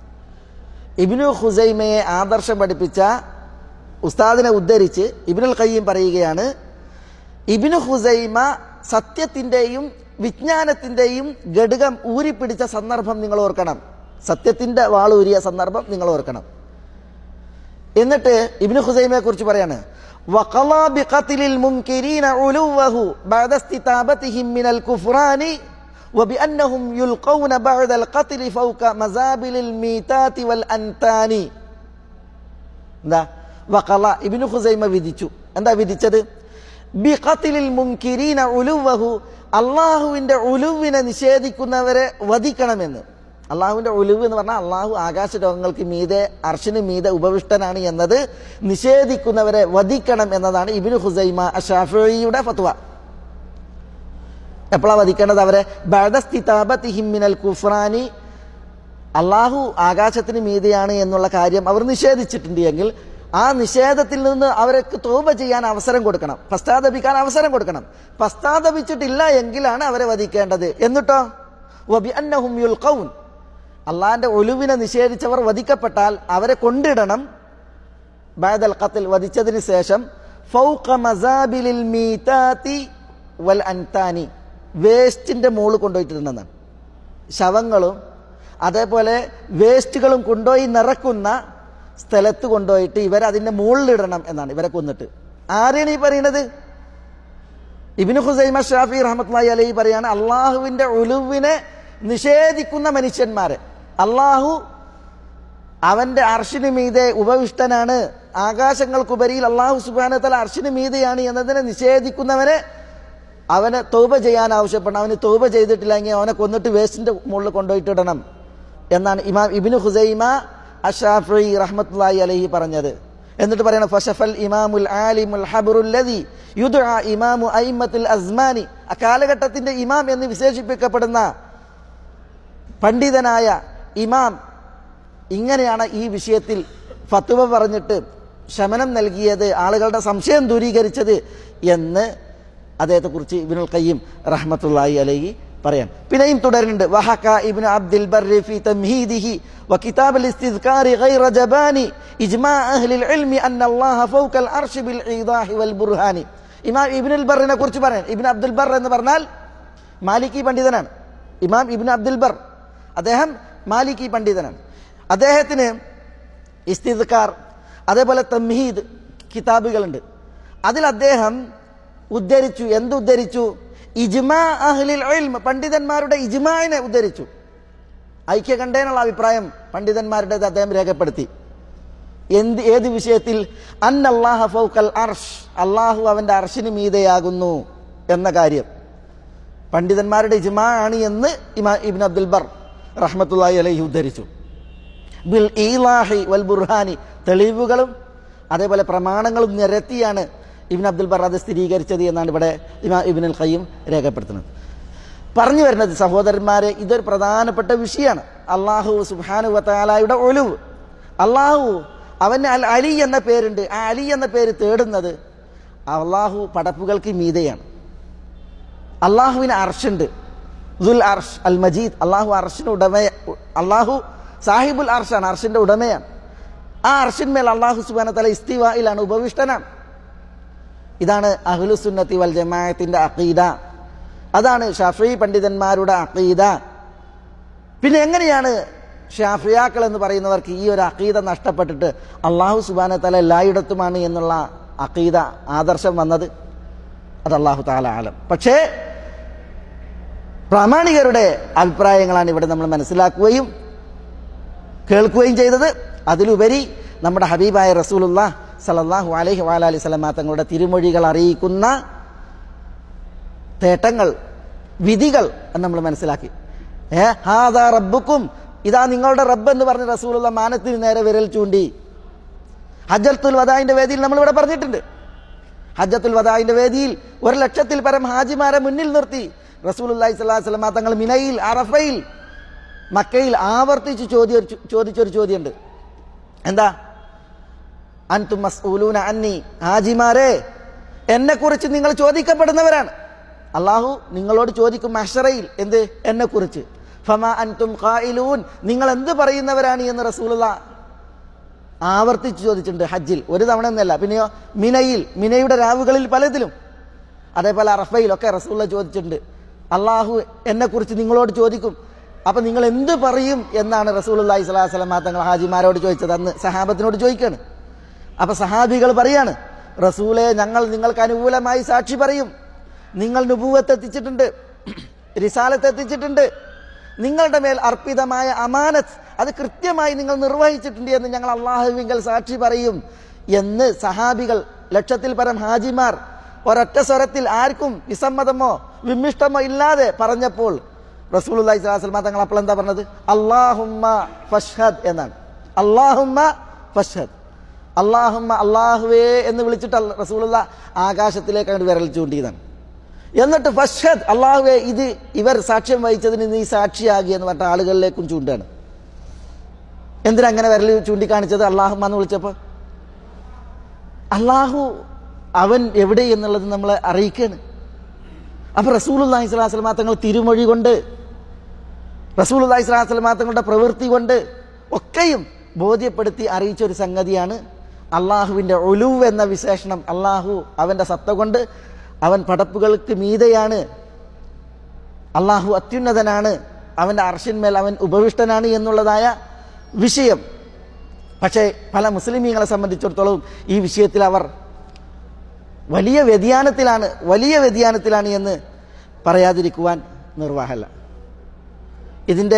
ഇബിനു ഖുസൈമയെ ആദർശം പഠിപ്പിച്ച ഉസ്താദിനെ ഉദ്ധരിച്ച് ഇബിനുൽ ഖയ്യം പറയുകയാണ് ഇബിനു ഹുസൈമ സത്യത്തിൻ്റെയും വിജ്ഞാനത്തിൻ്റെയും ഘടകം ഊരിപ്പിടിച്ച സന്ദർഭം നിങ്ങൾ ഓർക്കണം സത്യത്തിൻ്റെ വാളൂരിയ സന്ദർഭം നിങ്ങൾ ഓർക്കണം എന്നിട്ട് ഇബിനു ഹുസൈമയെ കുറിച്ച് പറയാണ് وقضى بقتل المنكرين علوه بعد استتابتهم من الكفران وبأنهم يلقون بعد القتل فوق مزابل الميتات والأنتان എന്താ വഖല ഇബ്നു ഖുസൈമ വിധിച്ചു എന്താ വിധിച്ചത് ബിഖത്തിലിൽ മുൻകിരീന ഉലുവഹു അള്ളാഹുവിന്റെ ഉലുവിനെ നിഷേധിക്കുന്നവരെ വധിക്കണമെന്ന് അള്ളാഹുവിന്റെ ഒലിവ് എന്ന് പറഞ്ഞാൽ അള്ളാഹു ആകാശ രോഗങ്ങൾക്ക് മീതെ അർഷിന് മീതെ ഉപവിഷ്ടനാണ് എന്നത് നിഷേധിക്കുന്നവരെ വധിക്കണം എന്നതാണ് ഇബിനു ഹുസൈമ അഷാഫിയുടെ ഫത്വ എപ്പോഴാണ് വധിക്കേണ്ടത് അവരെ ബദസ്തിതാബത്തിഹിമിനൽ കുഫ്രാനി അള്ളാഹു ആകാശത്തിന് മീതെയാണ് എന്നുള്ള കാര്യം അവർ നിഷേധിച്ചിട്ടുണ്ട് എങ്കിൽ ആ നിഷേധത്തിൽ നിന്ന് അവർക്ക് തോപ ചെയ്യാൻ അവസരം കൊടുക്കണം പശ്ചാത്തപിക്കാൻ അവസരം കൊടുക്കണം പശ്ചാത്തപിച്ചിട്ടില്ല എങ്കിലാണ് അവരെ വധിക്കേണ്ടത് എന്നിട്ടോ വബി അന്നഹും യുൽഖൗൻ അള്ളാഹിന്റെ ഒലുവിനെ നിഷേധിച്ചവർ വധിക്കപ്പെട്ടാൽ അവരെ കൊണ്ടിടണം ബാദൽ ഖത്തിൽ വധിച്ചതിന് ശേഷം ഫൗഖ മസാബിലിൽ മീതാത്തി വൽ അൻതാനി വേസ്റ്റിന്റെ മുകളിൽ കൊണ്ടുപോയിട്ടിരുന്നതാണ് ശവങ്ങളും അതേപോലെ വേസ്റ്റുകളും കൊണ്ടുപോയി നിറക്കുന്ന സ്ഥലത്ത് കൊണ്ടുപോയിട്ട് ഇവരതിന്റെ മുകളിലിടണം എന്നാണ് ഇവരെ കൊന്നിട്ട് ആരെയാണ് ഈ പറയുന്നത് ഇബിന് ഹുസൈമ ഷാഫി റഹ്മത്ലായി അലൈഹി പറയാണ് അള്ളാഹുവിന്റെ ഒലുവിനെ നിഷേധിക്കുന്ന മനുഷ്യന്മാരെ അള്ളാഹു അവന്റെ അർഷിന് മീതെ ഉപവിഷ്ടനാണ് ആകാശങ്ങൾക്കുപരിയിൽ അള്ളാഹു സുബാനത്തല അർഷിന് മീതെയാണ് എന്നതിനെ നിഷേധിക്കുന്നവനെ അവനെ തോപ ചെയ്യാൻ ആവശ്യപ്പെടണം അവന് തോപ ചെയ്തിട്ടില്ലെങ്കിൽ അവനെ കൊന്നിട്ട് വേസ്റ്റിന്റെ മുകളിൽ കൊണ്ടുപോയിട്ടിടണം എന്നാണ് ഇമാം ഇബിന് ഹുസൈമ അഷാഫി റഹ്മത്തുല്ലായി അലഹി പറഞ്ഞത് എന്നിട്ട് പറയണം ഫഷഫൽ ഇമാമുൽ ആലിമുൽ ഹബറുല്ലദി യുദ്ആ ഇമാമു അയിമത്തുൽ അസ്മാനി ആ കാലഘട്ടത്തിന്റെ ഇമാം എന്ന് വിശേഷിപ്പിക്കപ്പെടുന്ന പണ്ഡിതനായ ഇമാം ഇങ്ങനെയാണ് ഈ വിഷയത്തിൽ ഫത്തുവ പറഞ്ഞിട്ട് ശമനം നൽകിയത് ആളുകളുടെ സംശയം ദൂരീകരിച്ചത് എന്ന് അദ്ദേഹത്തെക്കുറിച്ച് ഇബിനുൽ ഖയ്യിം റഹ്മത്തുള്ളാഹി അലൈഹി പറയാൻ പിന്നെയും തുടരുന്നുണ്ട് വഹക ഇബ്നു അബ്ദുൽ ബർരി ഫി തംഹീദിഹി وكتاب الاستذكار غير جباني إجماع أهل العلم أن الله فوق العرش بالإيضاح والبرهان ഇമാം ഇബ്നുൽ ബറിനെ കുറിച്ച് പറയാൻ ഇബ്നു അബ്ദുൽ ബർ എന്ന് പറഞ്ഞാൽ മാലിക്കി പണ്ഡിതനാണ് ഇമാം ഇബ്നു അബ്ദുൽ ബർ അദ്ദേഹം മാലിക്കി പണ്ഡിതനാണ് അദ്ദേഹത്തിന് ഇസ്തിദ്കാർ അതേപോലെ തംഹീദ് കിതാബുകളുണ്ട് അതിൽ അദ്ദേഹം ഉദ്ധരിച്ചു എന്തുദ്ധരിച്ചു ഇജ്മാ അഹ്ലിൽ ഇൽം പണ്ഡിതന്മാരുടെ ഇജ്മാനെ ഉദ്ധരിച്ചു ഐക്യകണ്ഠേനുള്ള അഭിപ്രായം പണ്ഡിതന്മാരുടേത് അദ്ദേഹം രേഖപ്പെടുത്തി എന്ത് ഏത് വിഷയത്തിൽ അൻ അള്ളാഹ ഫൗക്കൽ അർഷ് അള്ളാഹു അവന്റെ അർഷിന് മീതയാകുന്നു എന്ന കാര്യം പണ്ഡിതന്മാരുടെ ഇജ്മാ ആണ് എന്ന് ഇമാ ഇബ്ൻ അബ്ദുൽ ബർ റഹ്മത്തുള്ളാഹി അലൈഹി ഉദ്ധരിച്ചു ബിൽ ഈലാഹി വൽ ബുർഹാനി തെളിവുകളും അതേപോലെ പ്രമാണങ്ങളും നിരത്തിയാണ് ഇബിൻ അബ്ദുൽ ബർ അത് സ്ഥിരീകരിച്ചത് എന്നാണ് ഇവിടെ ഇമാ ഇബിൻ അൽ ഖയ്യം രേഖപ്പെടുത്തുന്നത് പറഞ്ഞു വരുന്നത് സഹോദരന്മാരെ ഇതൊരു പ്രധാനപ്പെട്ട വിഷയമാണ് അള്ളാഹു സുബാനു വത്താലായുടെ ഒലിവ് അള്ളാഹു അവന് അൽ അലി എന്ന പേരുണ്ട് ആ അലി എന്ന പേര് തേടുന്നത് അള്ളാഹു പടപ്പുകൾക്ക് മീതയാണ് അള്ളാഹുവിന് അർഷുണ്ട് ദുൽ അർഷ് അൽ മജീദ് അള്ളാഹു അർഷിന് ഉടമ അള്ളാഹു സാഹിബുൽ അർഷാണ് അർഷിന്റെ ഉടമയാണ് ആ അർഷിന്മേൽ അള്ളാഹു സുബാന തല ഇസ്തിവായിലാണ് ഉപവിഷ്ടനാണ് ഇതാണ് അഹ്ലുസുന്നത്തി വൽ ജമാഅത്തിന്റെ അഖീദ അതാണ് ഷാഫി പണ്ഡിതന്മാരുടെ അഖീദ പിന്നെ എങ്ങനെയാണ് ഷാഫിയാക്കൾ എന്ന് പറയുന്നവർക്ക് ഈ ഒരു അഖീദ നഷ്ടപ്പെട്ടിട്ട് അള്ളാഹു സുബാന തല എല്ലായിടത്തുമാണ് എന്നുള്ള അഖീദ ആദർശം വന്നത് അത് അള്ളാഹു താല ആലം പക്ഷേ പ്രാമാണികരുടെ അഭിപ്രായങ്ങളാണ് ഇവിടെ നമ്മൾ മനസ്സിലാക്കുകയും കേൾക്കുകയും ചെയ്തത് അതിലുപരി നമ്മുടെ ഹബീബായ റസൂലുള്ള സലല്ലാഹു അലൈഹി വാലി സ്വലമ തങ്ങളുടെ തിരുമൊഴികൾ അറിയിക്കുന്ന തേട്ടങ്ങൾ വിധികൾ എന്ന് നമ്മൾ മനസ്സിലാക്കി ഏ ഹാദാ റബ്ബുക്കും ഇതാ നിങ്ങളുടെ റബ്ബ് എന്ന് പറഞ്ഞ റസൂലുള്ള മാനത്തിന് നേരെ വിരൽ ചൂണ്ടി ഹജ്ജത്തുൽ വദായിന്റെ വേദിയിൽ നമ്മൾ ഇവിടെ പറഞ്ഞിട്ടുണ്ട് ഹജ്ജത്തുൽ വദായിന്റെ വേദിയിൽ ഒരു ലക്ഷത്തിൽ പരം ഹാജിമാരെ മുന്നിൽ നിർത്തി റസൂലുല്ലാഹി സ്വല്ലല്ലാഹു അലൈഹി വസല്ലം തങ്ങൾ മിനയിൽ അറഫയിൽ മക്കയിൽ ആവർത്തിച്ച് ചോദ്യ ചോദിച്ചൊരു ചോദ്യമുണ്ട് എന്താ അൻതും മസ്ഊലൂന അന്നി ഹാജിമാരെ എന്നെ കുറിച്ച് നിങ്ങൾ ചോദിക്കപ്പെടുന്നവരാണ് അള്ളാഹു നിങ്ങളോട് ചോദിക്കും മഷറയിൽ എന്ത് എന്നെ കുറിച്ച് ഫമ അൻതും ഖായിലൂൻ നിങ്ങൾ എന്ത് പറയുന്നവരാണ് എന്ന് റസൂലുള്ള ആവർത്തിച്ച് ചോദിച്ചിട്ടുണ്ട് ഹജ്ജിൽ ഒരു തവണ എന്നല്ല പിന്നെയോ മിനയിൽ മിനയുടെ രാവുകളിൽ പലതിലും അതേപോലെ അറഫയിലൊക്കെ റസൂള്ള ചോദിച്ചിട്ടുണ്ട് അള്ളാഹു എന്നെക്കുറിച്ച് നിങ്ങളോട് ചോദിക്കും അപ്പൊ നിങ്ങൾ എന്ത് പറയും എന്നാണ് റസൂൽ അള്ളാഹി സ്വലാഹു വസ്ലമ തങ്ങൾ ഹാജിമാരോട് ചോദിച്ചത് അന്ന് സഹാബത്തിനോട് ചോദിക്കാണ് അപ്പൊ സഹാബികൾ പറയാണ് റസൂലെ ഞങ്ങൾ നിങ്ങൾക്ക് അനുകൂലമായി സാക്ഷി പറയും നിങ്ങൾ നുപൂവത്ത് എത്തിച്ചിട്ടുണ്ട് റിസാലത്ത് എത്തിച്ചിട്ടുണ്ട് നിങ്ങളുടെ മേൽ അർപ്പിതമായ അമാനത്ത് അത് കൃത്യമായി നിങ്ങൾ നിർവഹിച്ചിട്ടുണ്ട് എന്ന് ഞങ്ങൾ അള്ളാഹുവിങ്കൽ സാക്ഷി പറയും എന്ന് സഹാബികൾ ലക്ഷത്തിൽ പരം ഹാജിമാർ ഒരൊറ്റ സ്വരത്തിൽ ആർക്കും വിസമ്മതമോ വിമ്മിഷ്ടമോ ഇല്ലാതെ പറഞ്ഞപ്പോൾ റസൂൽ അള്ളഹി സ്വലാസ്ലമ തങ്ങൾ അപ്പോൾ എന്താ പറഞ്ഞത് അള്ളാഹുമ്മ ഫഷ്ഹദ് എന്നാണ് അള്ളാഹുമ്മ ഫഷ്ഹദ് അള്ളാഹുമ്മ അള്ളാഹുവേ എന്ന് വിളിച്ചിട്ട് റസൂലുള്ള ആകാശത്തിലേക്ക് അങ്ങോട്ട് വിരൽ ചൂണ്ടിയതാണ് എന്നിട്ട് ഫഷ്ഹദ് അള്ളാഹുവേ ഇത് ഇവർ സാക്ഷ്യം വഹിച്ചതിന് നീ സാക്ഷിയാകി എന്ന് പറഞ്ഞ ആളുകളിലേക്കും ചൂണ്ടാണ് എന്തിനാ അങ്ങനെ വിരൽ ചൂണ്ടിക്കാണിച്ചത് അള്ളാഹുമ്മ എന്ന് വിളിച്ചപ്പോൾ അള്ളാഹു അവൻ എവിടെ എന്നുള്ളത് നമ്മളെ അറിയിക്കാണ് അപ്പൊ റസൂൽ അള്ളാഹി സ്വലാസ്ലമ തങ്ങൾ തിരുമൊഴി കൊണ്ട് റസൂൽ അള്ളാഹി സ്വലാസ്ലമ തങ്ങളുടെ പ്രവൃത്തി കൊണ്ട് ഒക്കെയും ബോധ്യപ്പെടുത്തി അറിയിച്ച ഒരു സംഗതിയാണ് അള്ളാഹുവിൻ്റെ ഒലുവ് എന്ന വിശേഷണം അള്ളാഹു അവൻ്റെ സത്ത കൊണ്ട് അവൻ പടപ്പുകൾക്ക് മീതയാണ് അള്ളാഹു അത്യുന്നതനാണ് അവൻ്റെ അർഷിന്മേൽ അവൻ ഉപവിഷ്ടനാണ് എന്നുള്ളതായ വിഷയം പക്ഷേ പല മുസ്ലിമീങ്ങളെ സംബന്ധിച്ചിടത്തോളം ഈ വിഷയത്തിൽ അവർ വലിയ വ്യതിയാനത്തിലാണ് വലിയ വ്യതിയാനത്തിലാണ് എന്ന് പറയാതിരിക്കുവാൻ നിർവാഹമല്ല ഇതിൻ്റെ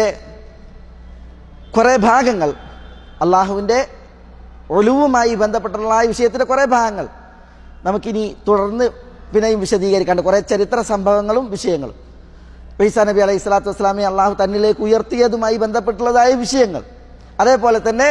കുറേ ഭാഗങ്ങൾ അള്ളാഹുവിൻ്റെ ഒളിവുമായി ബന്ധപ്പെട്ടുള്ള ഈ വിഷയത്തിൻ്റെ കുറേ ഭാഗങ്ങൾ നമുക്കിനി തുടർന്ന് പിന്നെയും വിശദീകരിക്കാണ്ട് കുറേ ചരിത്ര സംഭവങ്ങളും വിഷയങ്ങളും ഈസാ നബി അലൈഹി സ്വലാത്തു വസ്സലാമെ അള്ളാഹു തന്നിലേക്ക് ഉയർത്തിയതുമായി ബന്ധപ്പെട്ടുള്ളതായ വിഷയങ്ങൾ അതേപോലെ തന്നെ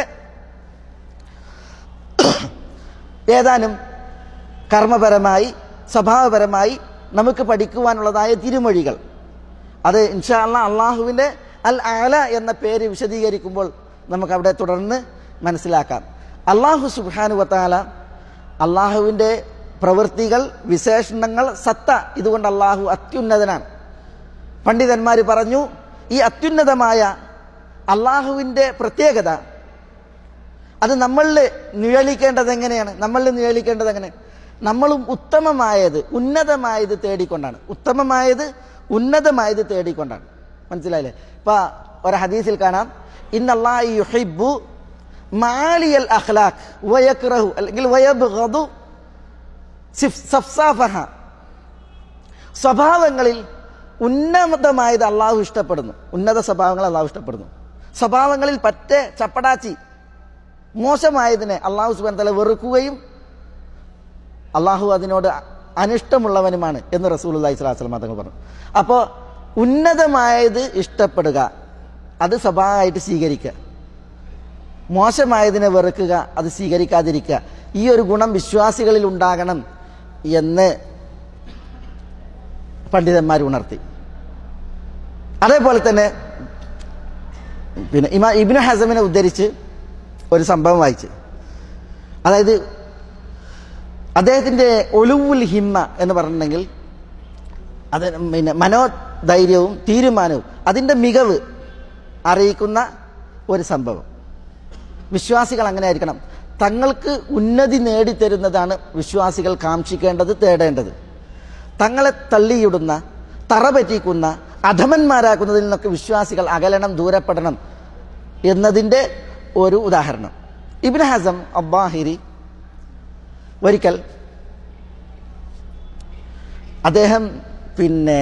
ഏതാനും കർമ്മപരമായി സ്വഭാവപരമായി നമുക്ക് പഠിക്കുവാനുള്ളതായ തിരുമൊഴികൾ അത് ഇൻഷാ അല്ലാ അള്ളാഹുവിൻ്റെ അൽ ആല എന്ന പേര് വിശദീകരിക്കുമ്പോൾ നമുക്ക് അവിടെ തുടർന്ന് മനസ്സിലാക്കാം അള്ളാഹു സുബാനു വത്താല അള്ളാഹുവിൻ്റെ പ്രവൃത്തികൾ വിശേഷണങ്ങൾ സത്ത ഇതുകൊണ്ട് അള്ളാഹു അത്യുന്നതനാണ് പണ്ഡിതന്മാർ പറഞ്ഞു ഈ അത്യുന്നതമായ അള്ളാഹുവിൻ്റെ പ്രത്യേകത അത് നമ്മളിൽ നിഴലിക്കേണ്ടത് എങ്ങനെയാണ് നമ്മളിൽ നിഴലിക്കേണ്ടത് എങ്ങനെ നമ്മളും ഉത്തമമായത് ഉന്നതമായത് തേടിക്കൊണ്ടാണ് ഉത്തമമായത് ഉന്നതമായത് തേടിക്കൊണ്ടാണ് മനസ്സിലായില്ലേ ഇപ്പൊ ഒരു ഹദീസിൽ കാണാം ഇന്നല്ലാഹി യുഹിബ്ബു മാലിയൽ അഖ്ലാഖ് വയക്റഹു അല്ലെങ്കിൽ വയബ്ഗദു സിഫ്- സഫ്സാഫഹ സ്വഭാവങ്ങളിൽ ഉന്നതമായത് അള്ളാഹു ഇഷ്ടപ്പെടുന്നു ഉന്നത സ്വഭാവങ്ങൾ അള്ളാഹു ഇഷ്ടപ്പെടുന്നു സ്വഭാവങ്ങളിൽ പറ്റേ ചപ്പടാച്ചി മോശമായതിനെ അള്ളാഹു സുബാൻ തല വെറുക്കുകയും അള്ളാഹു അതിനോട് അനിഷ്ടമുള്ളവനുമാണ് എന്ന് റസൂൽ അള്ളഹി സ്വലാസ്ലം തങ്ങൾ പറഞ്ഞു അപ്പോൾ ഉന്നതമായത് ഇഷ്ടപ്പെടുക അത് സ്വഭാവമായിട്ട് സ്വീകരിക്കുക മോശമായതിനെ വെറുക്കുക അത് സ്വീകരിക്കാതിരിക്കുക ഈ ഒരു ഗുണം വിശ്വാസികളിൽ ഉണ്ടാകണം എന്ന് പണ്ഡിതന്മാർ ഉണർത്തി അതേപോലെ തന്നെ പിന്നെ ഇമാ ഇബിന് ഹസമിനെ ഉദ്ധരിച്ച് ഒരു സംഭവം വായിച്ച് അതായത് അദ്ദേഹത്തിൻ്റെ ഒലുവുൽ ഹിമ്മ എന്ന് പറഞ്ഞിട്ടുണ്ടെങ്കിൽ അത് പിന്നെ മനോധൈര്യവും തീരുമാനവും അതിൻ്റെ മികവ് അറിയിക്കുന്ന ഒരു സംഭവം വിശ്വാസികൾ അങ്ങനെ ആയിരിക്കണം തങ്ങൾക്ക് ഉന്നതി നേടിത്തരുന്നതാണ് വിശ്വാസികൾ കാക്ഷിക്കേണ്ടത് തേടേണ്ടത് തങ്ങളെ തള്ളിയിടുന്ന തറ പറ്റിക്കുന്ന അധമന്മാരാക്കുന്നതിൽ നിന്നൊക്കെ വിശ്വാസികൾ അകലണം ദൂരപ്പെടണം എന്നതിൻ്റെ ഒരു ഉദാഹരണം ഇബിൻ ഹസം അബ്ബാഹിരി ഒരിക്കൽ അദ്ദേഹം പിന്നെ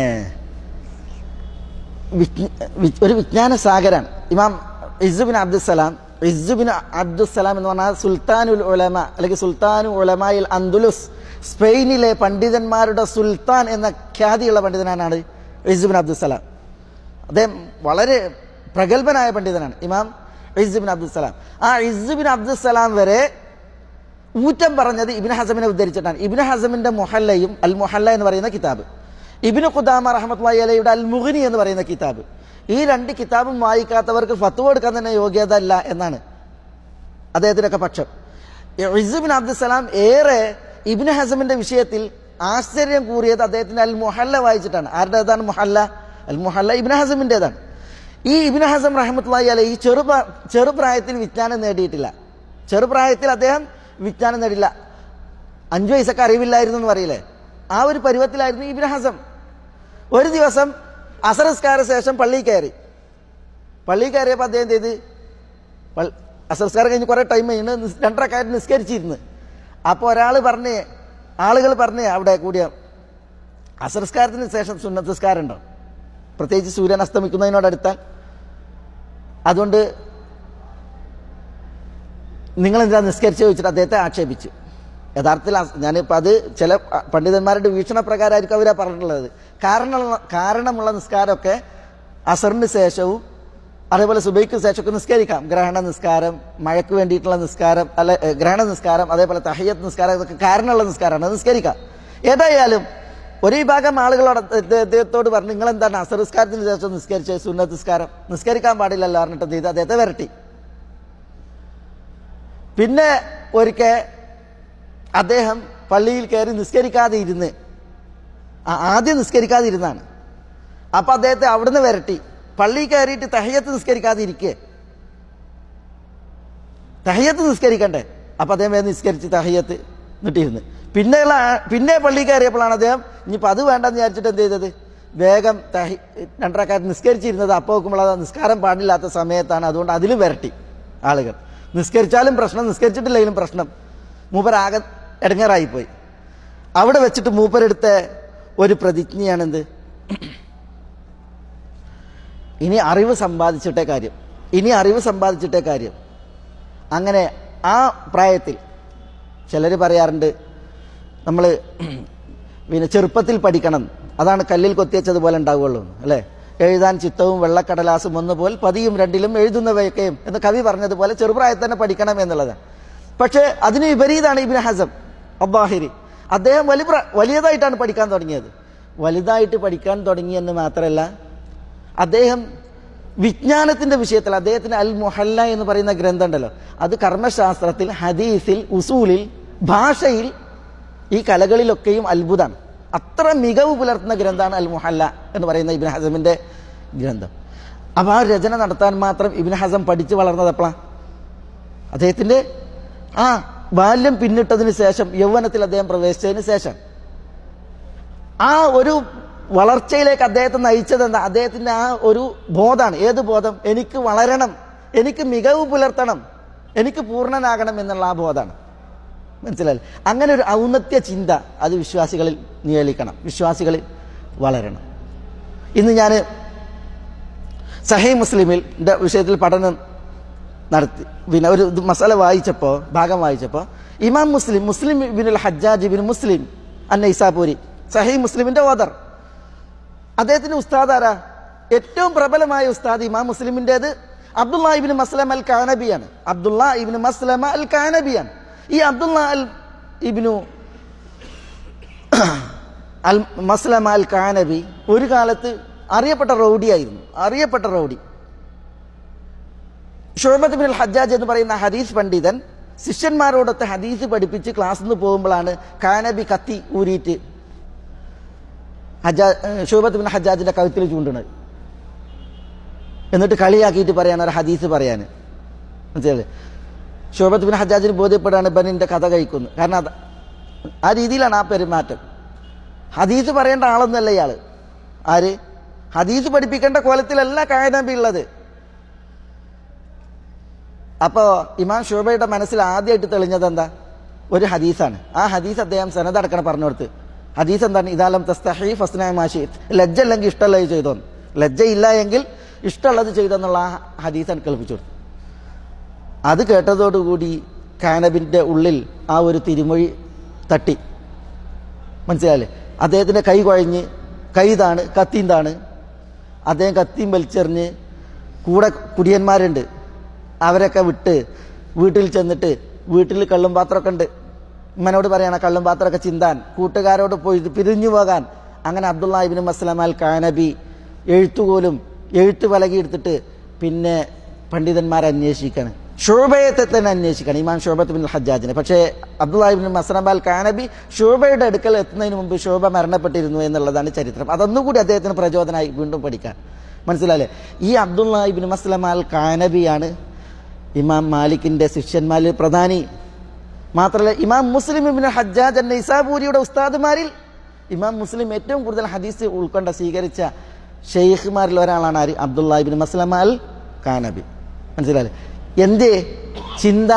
വിജ്ഞ- വി- ഒരു വിജ്ഞാന സാഗരാണ് ഇമാം ഇസുബിൻ അബ്ദുസലാം ഇസുബിൻ അബ്ദുസലാം എന്ന് പറഞ്ഞാൽ സുൽത്താനുൽ ഉലമ അല്ലെങ്കിൽ സുൽത്താനു ഉലമായിൽ അന്തുലുസ് സ്പെയിനിലെ പണ്ഡിതന്മാരുടെ സുൽത്താൻ എന്ന ഖ്യാതിയുള്ള പണ്ഡിതനാണ് ഇസുബിൻ അബ്ദുസലാം അദ്ദേഹം വളരെ പ്രഗത്ഭനായ പണ്ഡിതനാണ് ഇമാം ഇസുബിൻ അബ്ദുസലാം ആ ഇസുബിൻ അബ്ദുസലാം വരെ ഊറ്റം പറഞ്ഞത് ഇബിന് ഹസമിനെ ഉദ്ധരിച്ചിട്ടാണ് ഇബിന് ഹസമിന്റെ മൊഹല്ലയും അൽ മൊഹല്ല എന്ന് പറയുന്ന കിതാബ് ഇബിന് ഖുദാമ റഹമത്ത് അലയുടെ അൽ മുഹിനി എന്ന് പറയുന്ന കിതാബ് ഈ രണ്ട് കിതാബും വായിക്കാത്തവർക്ക് ഫത്വ എടുക്കാൻ തന്നെ യോഗ്യത അല്ല എന്നാണ് അദ്ദേഹത്തിനൊക്കെ പക്ഷം ഇസുബിൻ അബ്ദുസലാം ഏറെ ഇബിന് ഹസമിന്റെ വിഷയത്തിൽ ആശ്ചര്യം കൂറിയത് അദ്ദേഹത്തിന്റെ അൽ മൊഹല്ല വായിച്ചിട്ടാണ് ആരുടേതാണ് മൊഹല്ല അൽ മൊഹല്ല ഇബിന് ഹസമിൻ്റെതാണ് ഈ ഇബിന് ഹസം റഹമത്തുള്ളി അലൈ ഈ ചെറു ചെറുപ്രായത്തിൽ വിജ്ഞാനം നേടിയിട്ടില്ല ചെറുപ്രായത്തിൽ അദ്ദേഹം വിജ്ഞാനം നേടില്ല അഞ്ചു വയസ്സൊക്കെ അറിവില്ലായിരുന്നു എന്ന് പറയില്ലേ ആ ഒരു പരുവത്തിലായിരുന്നു ഇബിന് ഹസം ഒരു ദിവസം അസറസ്കാര ശേഷം പള്ളിയിൽ കയറി പള്ളിയിൽ കയറിയപ്പോൾ അദ്ദേഹം എന്ത് ചെയ്ത് പൾ- അസറസ്കാരം കഴിഞ്ഞ് കുറേ ടൈം കഴിഞ്ഞ് നിസ്- രണ്ടര കാര്യം നിസ്കരിച്ചിരുന്ന് അപ്പോൾ ഒരാൾ പറഞ്ഞ് ആളുകൾ പറഞ്ഞ് അവിടെ കൂടിയ അസറസ്കാരത്തിന് ശേഷം സുന്നത്തസ്കാരം ഉണ്ടോ പ്രത്യേകിച്ച് സൂര്യൻ അസ്തമിക്കുന്നതിനോടടുത്താൽ അതുകൊണ്ട് നിങ്ങൾ എന്താ നിസ്കരിച്ച് ചോദിച്ചിട്ട് അദ്ദേഹത്തെ ആക്ഷേപിച്ചു യഥാർത്ഥത്തിൽ അസ്- ഞാനിപ്പോൾ അത് ചില പണ്ഡിതന്മാരുടെ വീക്ഷണപ്രകാരമായിരിക്കും അവരാ പറഞ്ഞിട്ടുള്ളത് കാരണമുള്ള കാരണമുള്ള നിസ്കാരമൊക്കെ അസറിന് ശേഷവും അതേപോലെ സുബൈക്ക് ശേഷമൊക്കെ നിസ്കരിക്കാം ഗ്രഹണ നിസ്കാരം മഴയ്ക്ക് വേണ്ടിയിട്ടുള്ള നിസ്കാരം അല്ല ഏ, ഗ്രഹണ നിസ്കാരം അതേപോലെ തഹയ്യത്ത് നിസ്കാരം ഇതൊക്കെ കാരണമുള്ള നിസ്കാരമാണ് അത് നിസ്കരിക്കാം ഏതായാലും ഒരു വിഭാഗം ആളുകളോട് അദ്ദേഹ- അദ്ദേഹത്തോട് പറഞ്ഞു നിങ്ങൾ എന്താണ് അസർ നിസ്കാരത്തിന് ശേഷം നിസ്കരിച്ച സുന്നത്ത് നിസ്കാരം നിസ്കരിക്കാൻ പാടില്ലല്ലോ പറഞ്ഞിട്ട് എന്ത് ചെയ്ത് അദ്ദേഹത്തെ വരട്ടി പിന്നെ ഒരിക്കൽ അദ്ദേഹം പള്ളിയിൽ കയറി നിസ്കരിക്കാതെ ഇരുന്ന് ആ, ആദ്യം നിസ്കരിക്കാതെ ഇരുന്നാണ് അപ്പൊ അദ്ദേഹത്തെ അവിടുന്ന് വരട്ടി പള്ളിയിൽ കയറിയിട്ട് തഹയ്യത്ത് നിസ്കരിക്കാതെ ഇരിക്കേ തഹയ്യത്ത് നിസ്കരിക്കണ്ടേ അപ്പൊ അദ്ദേഹം വേഗം നിസ്കരിച്ച് തഹയ്യത്ത് എന്നിട്ടിരുന്ന് പിന്നെയുള്ള പിന്നെ പള്ളിയിൽ കയറിയപ്പോഴാണ് അദ്ദേഹം ഇനിയിപ്പോൾ അത് വേണ്ടെന്ന് വിചാരിച്ചിട്ട് എന്ത് ചെയ്തത് വേഗം തഹി രണ്ടരക്കാരൻ നിസ്കരിച്ചിരുന്നത് അപ്പോൾ നോക്കുമ്പോൾ അത് നിസ്കാരം പാടില്ലാത്ത സമയത്താണ് അതുകൊണ്ട് അതിലും വരട്ടി ആളുകൾ നിസ്കരിച്ചാലും പ്രശ്നം നിസ്കരിച്ചിട്ടില്ലെങ്കിലും പ്രശ്നം മൂപ്പരാകെ ഇടങ്ങേറായിപ്പോയി അവിടെ വെച്ചിട്ട് മൂപ്പരെടുത്ത ഒരു പ്രതിജ്ഞയാണെന്ത് ഇനി അറിവ് സമ്പാദിച്ചിട്ടേ കാര്യം ഇനി അറിവ് സമ്പാദിച്ചിട്ടേ കാര്യം അങ്ങനെ ആ പ്രായത്തിൽ ചിലർ പറയാറുണ്ട് നമ്മൾ പിന്നെ ചെറുപ്പത്തിൽ പഠിക്കണം അതാണ് കല്ലിൽ കൊത്തിയച്ചതുപോലെ ഉണ്ടാവുകയുള്ളൂ എന്ന്, അല്ലേ എഴുതാൻ ചിത്തവും വെള്ളക്കടലാസും ഒന്നുപോൽ പതിയും രണ്ടിലും എഴുതുന്നവയൊക്കെയും എന്ന് കവി പറഞ്ഞതുപോലെ ചെറുപ്രായത്തിൽ തന്നെ പഠിക്കണം എന്നുള്ളതാണ് പക്ഷേ അതിന് വിപരീതമാണ് ഇബിൻ ഹസം അബ്ബാഹിരി അദ്ദേഹം വലിയ പ്ര- വലിയതായിട്ടാണ് പഠിക്കാൻ തുടങ്ങിയത് വലുതായിട്ട് പഠിക്കാൻ തുടങ്ങിയെന്ന് മാത്രമല്ല അദ്ദേഹം വിജ്ഞാനത്തിന്റെ വിഷയത്തിൽ അദ്ദേഹത്തിന് അൽ മുഹല്ല എന്ന് പറയുന്ന ഗ്രന്ഥം ഉണ്ടല്ലോ അത് കർമ്മശാസ്ത്രത്തിൽ ഹദീസിൽ ഉസൂലിൽ ഭാഷയിൽ ഈ കലകളിലൊക്കെയും അത്ഭുതമാണ് അത്ര മികവ് പുലർത്തുന്ന ഗ്രന്ഥമാണ് അൽ മുഹല്ല എന്ന് പറയുന്ന ഇബിൻ ഹസമിന്റെ ഗ്രന്ഥം അപ്പൊ ആ രചന നടത്താൻ മാത്രം ഇബിൻ ഹസം പഠിച്ചു വളർന്നത് എപ്പോഴാണ് അദ്ദേഹത്തിന്റെ ആ ബാല്യം പിന്നിട്ടതിന് ശേഷം യൗവനത്തിൽ അദ്ദേഹം പ്രവേശിച്ചതിന് ശേഷം ആ ഒരു വളർച്ചയിലേക്ക് അദ്ദേഹത്തെ നയിച്ചത് എന്താ അദ്ദേഹത്തിന്റെ ആ ഒരു ബോധമാണ് ഏത് ബോധം എനിക്ക് വളരണം എനിക്ക് മികവ് പുലർത്തണം എനിക്ക് പൂർണ്ണനാകണം എന്നുള്ള ആ ബോധമാണ് മനസ്സിലായി അങ്ങനെ ഒരു ഔന്നത്യ ചിന്ത അത് വിശ്വാസികളിൽ നിയലിക്കണം വിശ്വാസികളിൽ വളരണം ഇന്ന് ഞാൻ സഹി മുസ്ലിമിൽ ന്റെ വിഷയത്തിൽ പഠനം നടത്തി പിന്നെ ഒരു ഇത് മസാല വായിച്ചപ്പോൾ ഭാഗം വായിച്ചപ്പോൾ ഇമാം മുസ്ലിം മുസ്ലിം ബിനുൽ ഹജ്ജാജ് ബിൻ മുസ്ലിം അന്ന ഇസാപൂരി സഹി മുസ്ലിമിന്റെ ഓദർ അദ്ദേഹത്തിന്റെ ഉസ്താദ് ആരാ ഏറ്റവും പ്രബലമായ ഉസ്താദ് ഇമാം മുസ്ലിമിൻ്റെത് അബ്ദുള്ള ഇബിന് മസ്ലം അൽ കാനബിയാണ് അബ്ദുള്ള ഇബിന് മസ്ലമ അൽ കാനബിയാണ് ഈ അബ്ദുള്ള അൽ ഇബിനു അൽ മസ്ലമ അൽ കാനബി ഒരു കാലത്ത് അറിയപ്പെട്ട റൗഡിയായിരുന്നു അറിയപ്പെട്ട റൗഡി ഷോബത്ത് ബിൻ ഹജ്ജാജ് എന്ന് പറയുന്ന ഹദീസ് പണ്ഡിതൻ ശിഷ്യന്മാരോടൊത്ത് ഹദീസ് പഠിപ്പിച്ച് ക്ലാസ്സിൽ നിന്ന് പോകുമ്പോഴാണ് കാനബി കത്തി ഊരിയിട്ട് ഹജ്ജാ ഷോബത്ത് ബിൻ ഹജ്ജാജിന്റെ കഴുത്തിൽ ചൂണ്ടുന്നത് എന്നിട്ട് കളിയാക്കിയിട്ട് പറയാൻ ഒരു ഹദീസ് പറയാൻ മനസ്സിലല്ലേ ഷോബത്ത് ബിൻ ഹജ്ജാജിന് ബോധ്യപ്പെടാണ് ബനിന്റെ കഥ കഴിക്കുന്നു കാരണം അത് ആ രീതിയിലാണ് ആ പെരുമാറ്റം ഹദീസ് പറയേണ്ട ആളൊന്നല്ല ഇയാള് ആര് ഹദീസ് പഠിപ്പിക്കേണ്ട കോലത്തിലല്ല കായനബി ഉള്ളത് അപ്പോൾ ഇമാം ഷോബയുടെ മനസ്സിൽ ആദ്യമായിട്ട് തെളിഞ്ഞത് എന്താ ഒരു ഹദീസാണ് ആ ഹദീസ് അദ്ദേഹം സനതടക്കണം പറഞ്ഞു കൊടുത്ത് ഹദീസ് എന്താണ് ഇതാലം തസ്തഹി ഫസ്നായ മാഷീത്ത് ലജ്ജ അല്ലെങ്കിൽ ഇഷ്ടമുള്ളത് ചെയ്തോന്ന് ലജ്ജ ഇല്ല എങ്കിൽ ഇഷ്ടമുള്ളത് ചെയ്തെന്നുള്ള ആ ഹദീസ് കേൾപ്പിച്ചു കൊടുത്തു അത് കേട്ടതോടുകൂടി കാനബിന്റെ ഉള്ളിൽ ആ ഒരു തിരുമൊഴി തട്ടി മനസ്സിലായില്ലേ അദ്ദേഹത്തിന്റെ കൈ കുഴഞ്ഞ് കൈതാണ് കത്തിന്താണ് അദ്ദേഹം കത്തിയും വലിച്ചെറിഞ്ഞ് കൂടെ കുടിയന്മാരുണ്ട് അവരൊക്കെ വിട്ട് വീട്ടിൽ ചെന്നിട്ട് വീട്ടിൽ കള്ളും പാത്രമൊക്കെ ഉണ്ട് ഉമ്മനോട് പറയണ കള്ളും പാത്രമൊക്കെ ചിന്താൻ കൂട്ടുകാരോട് പോയി പിരിഞ്ഞു പോകാൻ അങ്ങനെ അബ്ദുള്ള ഇബിന് മസ്ലം അൽ കാനബി എഴുത്തുപോലും എഴുത്ത് പലകി എടുത്തിട്ട് പിന്നെ പണ്ഡിതന്മാരെ അന്വേഷിക്കണം ഷോബയത്തെ തന്നെ അന്വേഷിക്കണം ഇമാം ഷോബത്ത് ബിൻ ഹജ്ജാജിനെ പക്ഷേ അബ്ദുല്ലാഹിബിൻ മസ്ലം അൽ കാനബി ഷോബയുടെ അടുക്കൽ എത്തുന്നതിന് മുമ്പ് ശോഭ മരണപ്പെട്ടിരുന്നു എന്നുള്ളതാണ് ചരിത്രം അതൊന്നുകൂടി അദ്ദേഹത്തിന് പ്രചോദനമായി വീണ്ടും പഠിക്കാൻ മനസ്സിലായില്ലേ ഈ അബ്ദുല്ലാഹിബിൻ മസ്ലം അൽ കാനബിയാണ് ഇമാം മാലിക്കിന്റെ ശിഷ്യന്മാരിൽ പ്രധാനി മാത്രമല്ല ഇമാം മുസ്ലിം ഇബിൻ ഹജ്ജാജ് എന്ന ഇസാബൂരിയുടെ ഉസ്താദുമാരിൽ ഇമാം മുസ്ലിം ഏറ്റവും കൂടുതൽ ഹദീസ് ഉൾക്കൊണ്ട സ്വീകരിച്ച ഷെയ്ഖുമാരിൽ ഒരാളാണ് ആര് അബ്ദുല്ലാഹിബിൻ മസ്ലം അൽ കാനബി മനസ്സിലായില്ലേ എന്തേ ചിന്ത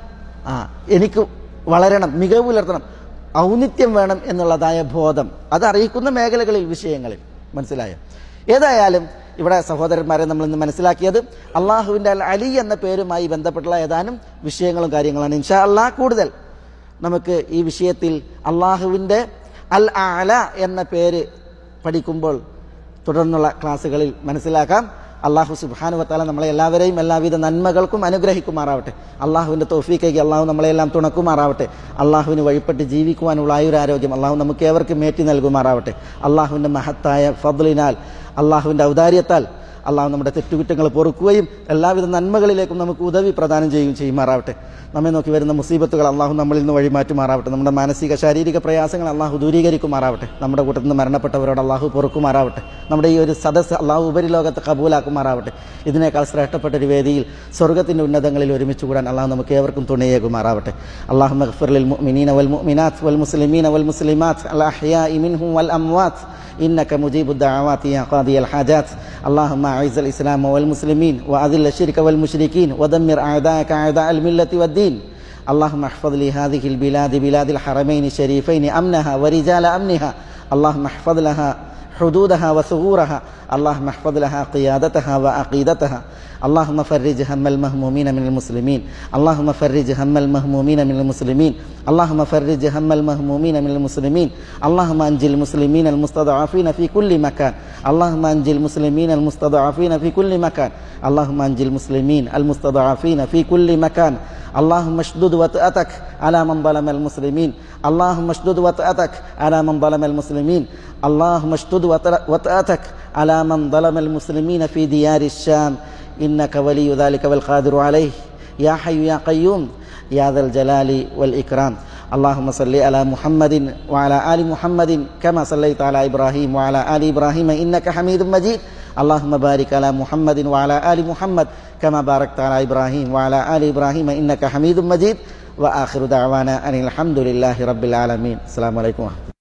ആ എനിക്ക് വളരണം മികവ് പുലർത്തണം ഔന്നിത്യം വേണം എന്നുള്ളതായ ബോധം അത് അറിയിക്കുന്ന മേഖലകളിൽ വിഷയങ്ങളിൽ മനസ്സിലായോ ഏതായാലും ഇവിടെ സഹോദരന്മാരെ നമ്മൾ ഇന്ന് മനസ്സിലാക്കിയത് അള്ളാഹുവിൻ്റെ അൽ അലി എന്ന പേരുമായി ബന്ധപ്പെട്ടുള്ള ഏതാനും വിഷയങ്ങളും കാര്യങ്ങളാണ് ഇൻഷാ അള്ളാഹ് കൂടുതൽ നമുക്ക് ഈ വിഷയത്തിൽ അള്ളാഹുവിൻ്റെ അൽ ആല എന്ന പേര് പഠിക്കുമ്പോൾ തുടർന്നുള്ള ക്ലാസ്സുകളിൽ മനസ്സിലാക്കാം അള്ളാഹു സുബാനു വത്താല നമ്മളെ എല്ലാവരെയും എല്ലാവിധ നന്മകൾക്കും അനുഗ്രഹിക്കുമാറാവട്ടെ അള്ളാഹുവിൻ്റെ തോഫീക്കേക്ക് അള്ളാഹു നമ്മളെല്ലാം തുണക്കുമാറാവട്ടെ അള്ളാഹുവിന് വഴിപ്പെട്ട് ജീവിക്കുവാനുള്ള ആയുരാരോഗ്യം അള്ളാഹു നമുക്ക് ഏവർക്കും മേറ്റി നൽകുമാറാവട്ടെ അള്ളാഹുവിൻ്റെ മഹത്തായ ഫضലിനാൽ അള്ളാഹുവിൻ്റെ ഔദാര്യത്താൽ അള്ളാഹു നമ്മുടെ തെറ്റുകുറ്റങ്ങൾ പൊറുക്കുകയും എല്ലാവിധ നന്മകളിലേക്കും നമുക്ക് ഉദവി പ്രദാനം ചെയ്യുകയും ചെയ്യുമാറാവട്ടെ നമ്മെ നോക്കി വരുന്ന മുസീബത്തുകൾ അള്ളാഹു നമ്മളിൽ നിന്ന് വഴിമാറ്റുമാറാവട്ടെ നമ്മുടെ മാനസിക ശാരീരിക പ്രയാസങ്ങൾ അള്ളാഹു ദൂരീകരിക്കുമാറാവട്ടെ നമ്മുടെ കൂട്ടത്തിൽ നിന്ന് മരണപ്പെട്ടവരോട് അള്ളാഹു പൊറുക്കുമാറാവട്ടെ നമ്മുടെ ഈ ഒരു സദസ്സ് അള്ളാഹു ഉപരിലോകത്ത് കബൂലാക്കുമാറാവട്ടെ ഇതിനേക്കാൾ ശ്രേഷ്ഠപ്പെട്ട ഒരു വേദിയിൽ സ്വർഗത്തിൻ്റെ ഉന്നതങ്ങളിൽ ഒരുമിച്ച് കൂടാൻ അള്ളാഹു നമുക്ക് ഏവർക്കും തുണയേകുമാറാവട്ടെ അള്ളാഹു മഗ്ഫിറിൽ മുഅ്മിനീന വൽ മുഅ്മിനാത്ത് വൽ മുസ്ലിമീന വൽ മുസ്ലിമാത്ത് അൽ അഹ്യാഇ മിൻഹും വൽ അംവാത്ത് إنك مجيب الدعوات يا قاضي الحاجات اللهم أعز الإسلام والمسلمين وأذل الشرك والمشركين ودمر أعداءك أعداء الملة والدين اللهم احفظ لي هذه البلاد بلاد الحرمين الشريفين أمنها ورجال أمنها اللهم احفظ لها حدودها وثغورها اللهم احفظ لها قيادتها وعقيدتها اللهم فرج هم المهمومين من المسلمين اللهم فرج هم المهمومين من المسلمين اللهم فرج هم المهمومين من المسلمين اللهم انجي المسلمين المستضعفين في كل مكان اللهم انجي المسلمين المستضعفين في كل مكان اللهم انجي المسلمين المستضعفين في كل مكان اللهم اشدد وطأتك على من ظلم المسلمين اللهم اشدد وطأتك على من ظلم المسلمين اللهم اشدد وطأتك على من ظلم المسلمين في ديار الشام إنك ولي ذلك والقادر عليه يا حي يا قيوم يا ذا الجلال والإكرام اللهم صل على محمد وعلى آل محمد كما صليت على إبراهيم وعلى آل إبراهيم إنك حميد مجيد اللهم بارك على محمد وعلى آل محمد كما باركت على إبراهيم وعلى آل إبراهيم إنك حميد مجيد وآخر دعوانا أن الحمد لله رب العالمين السلام عليكم ورحمة الله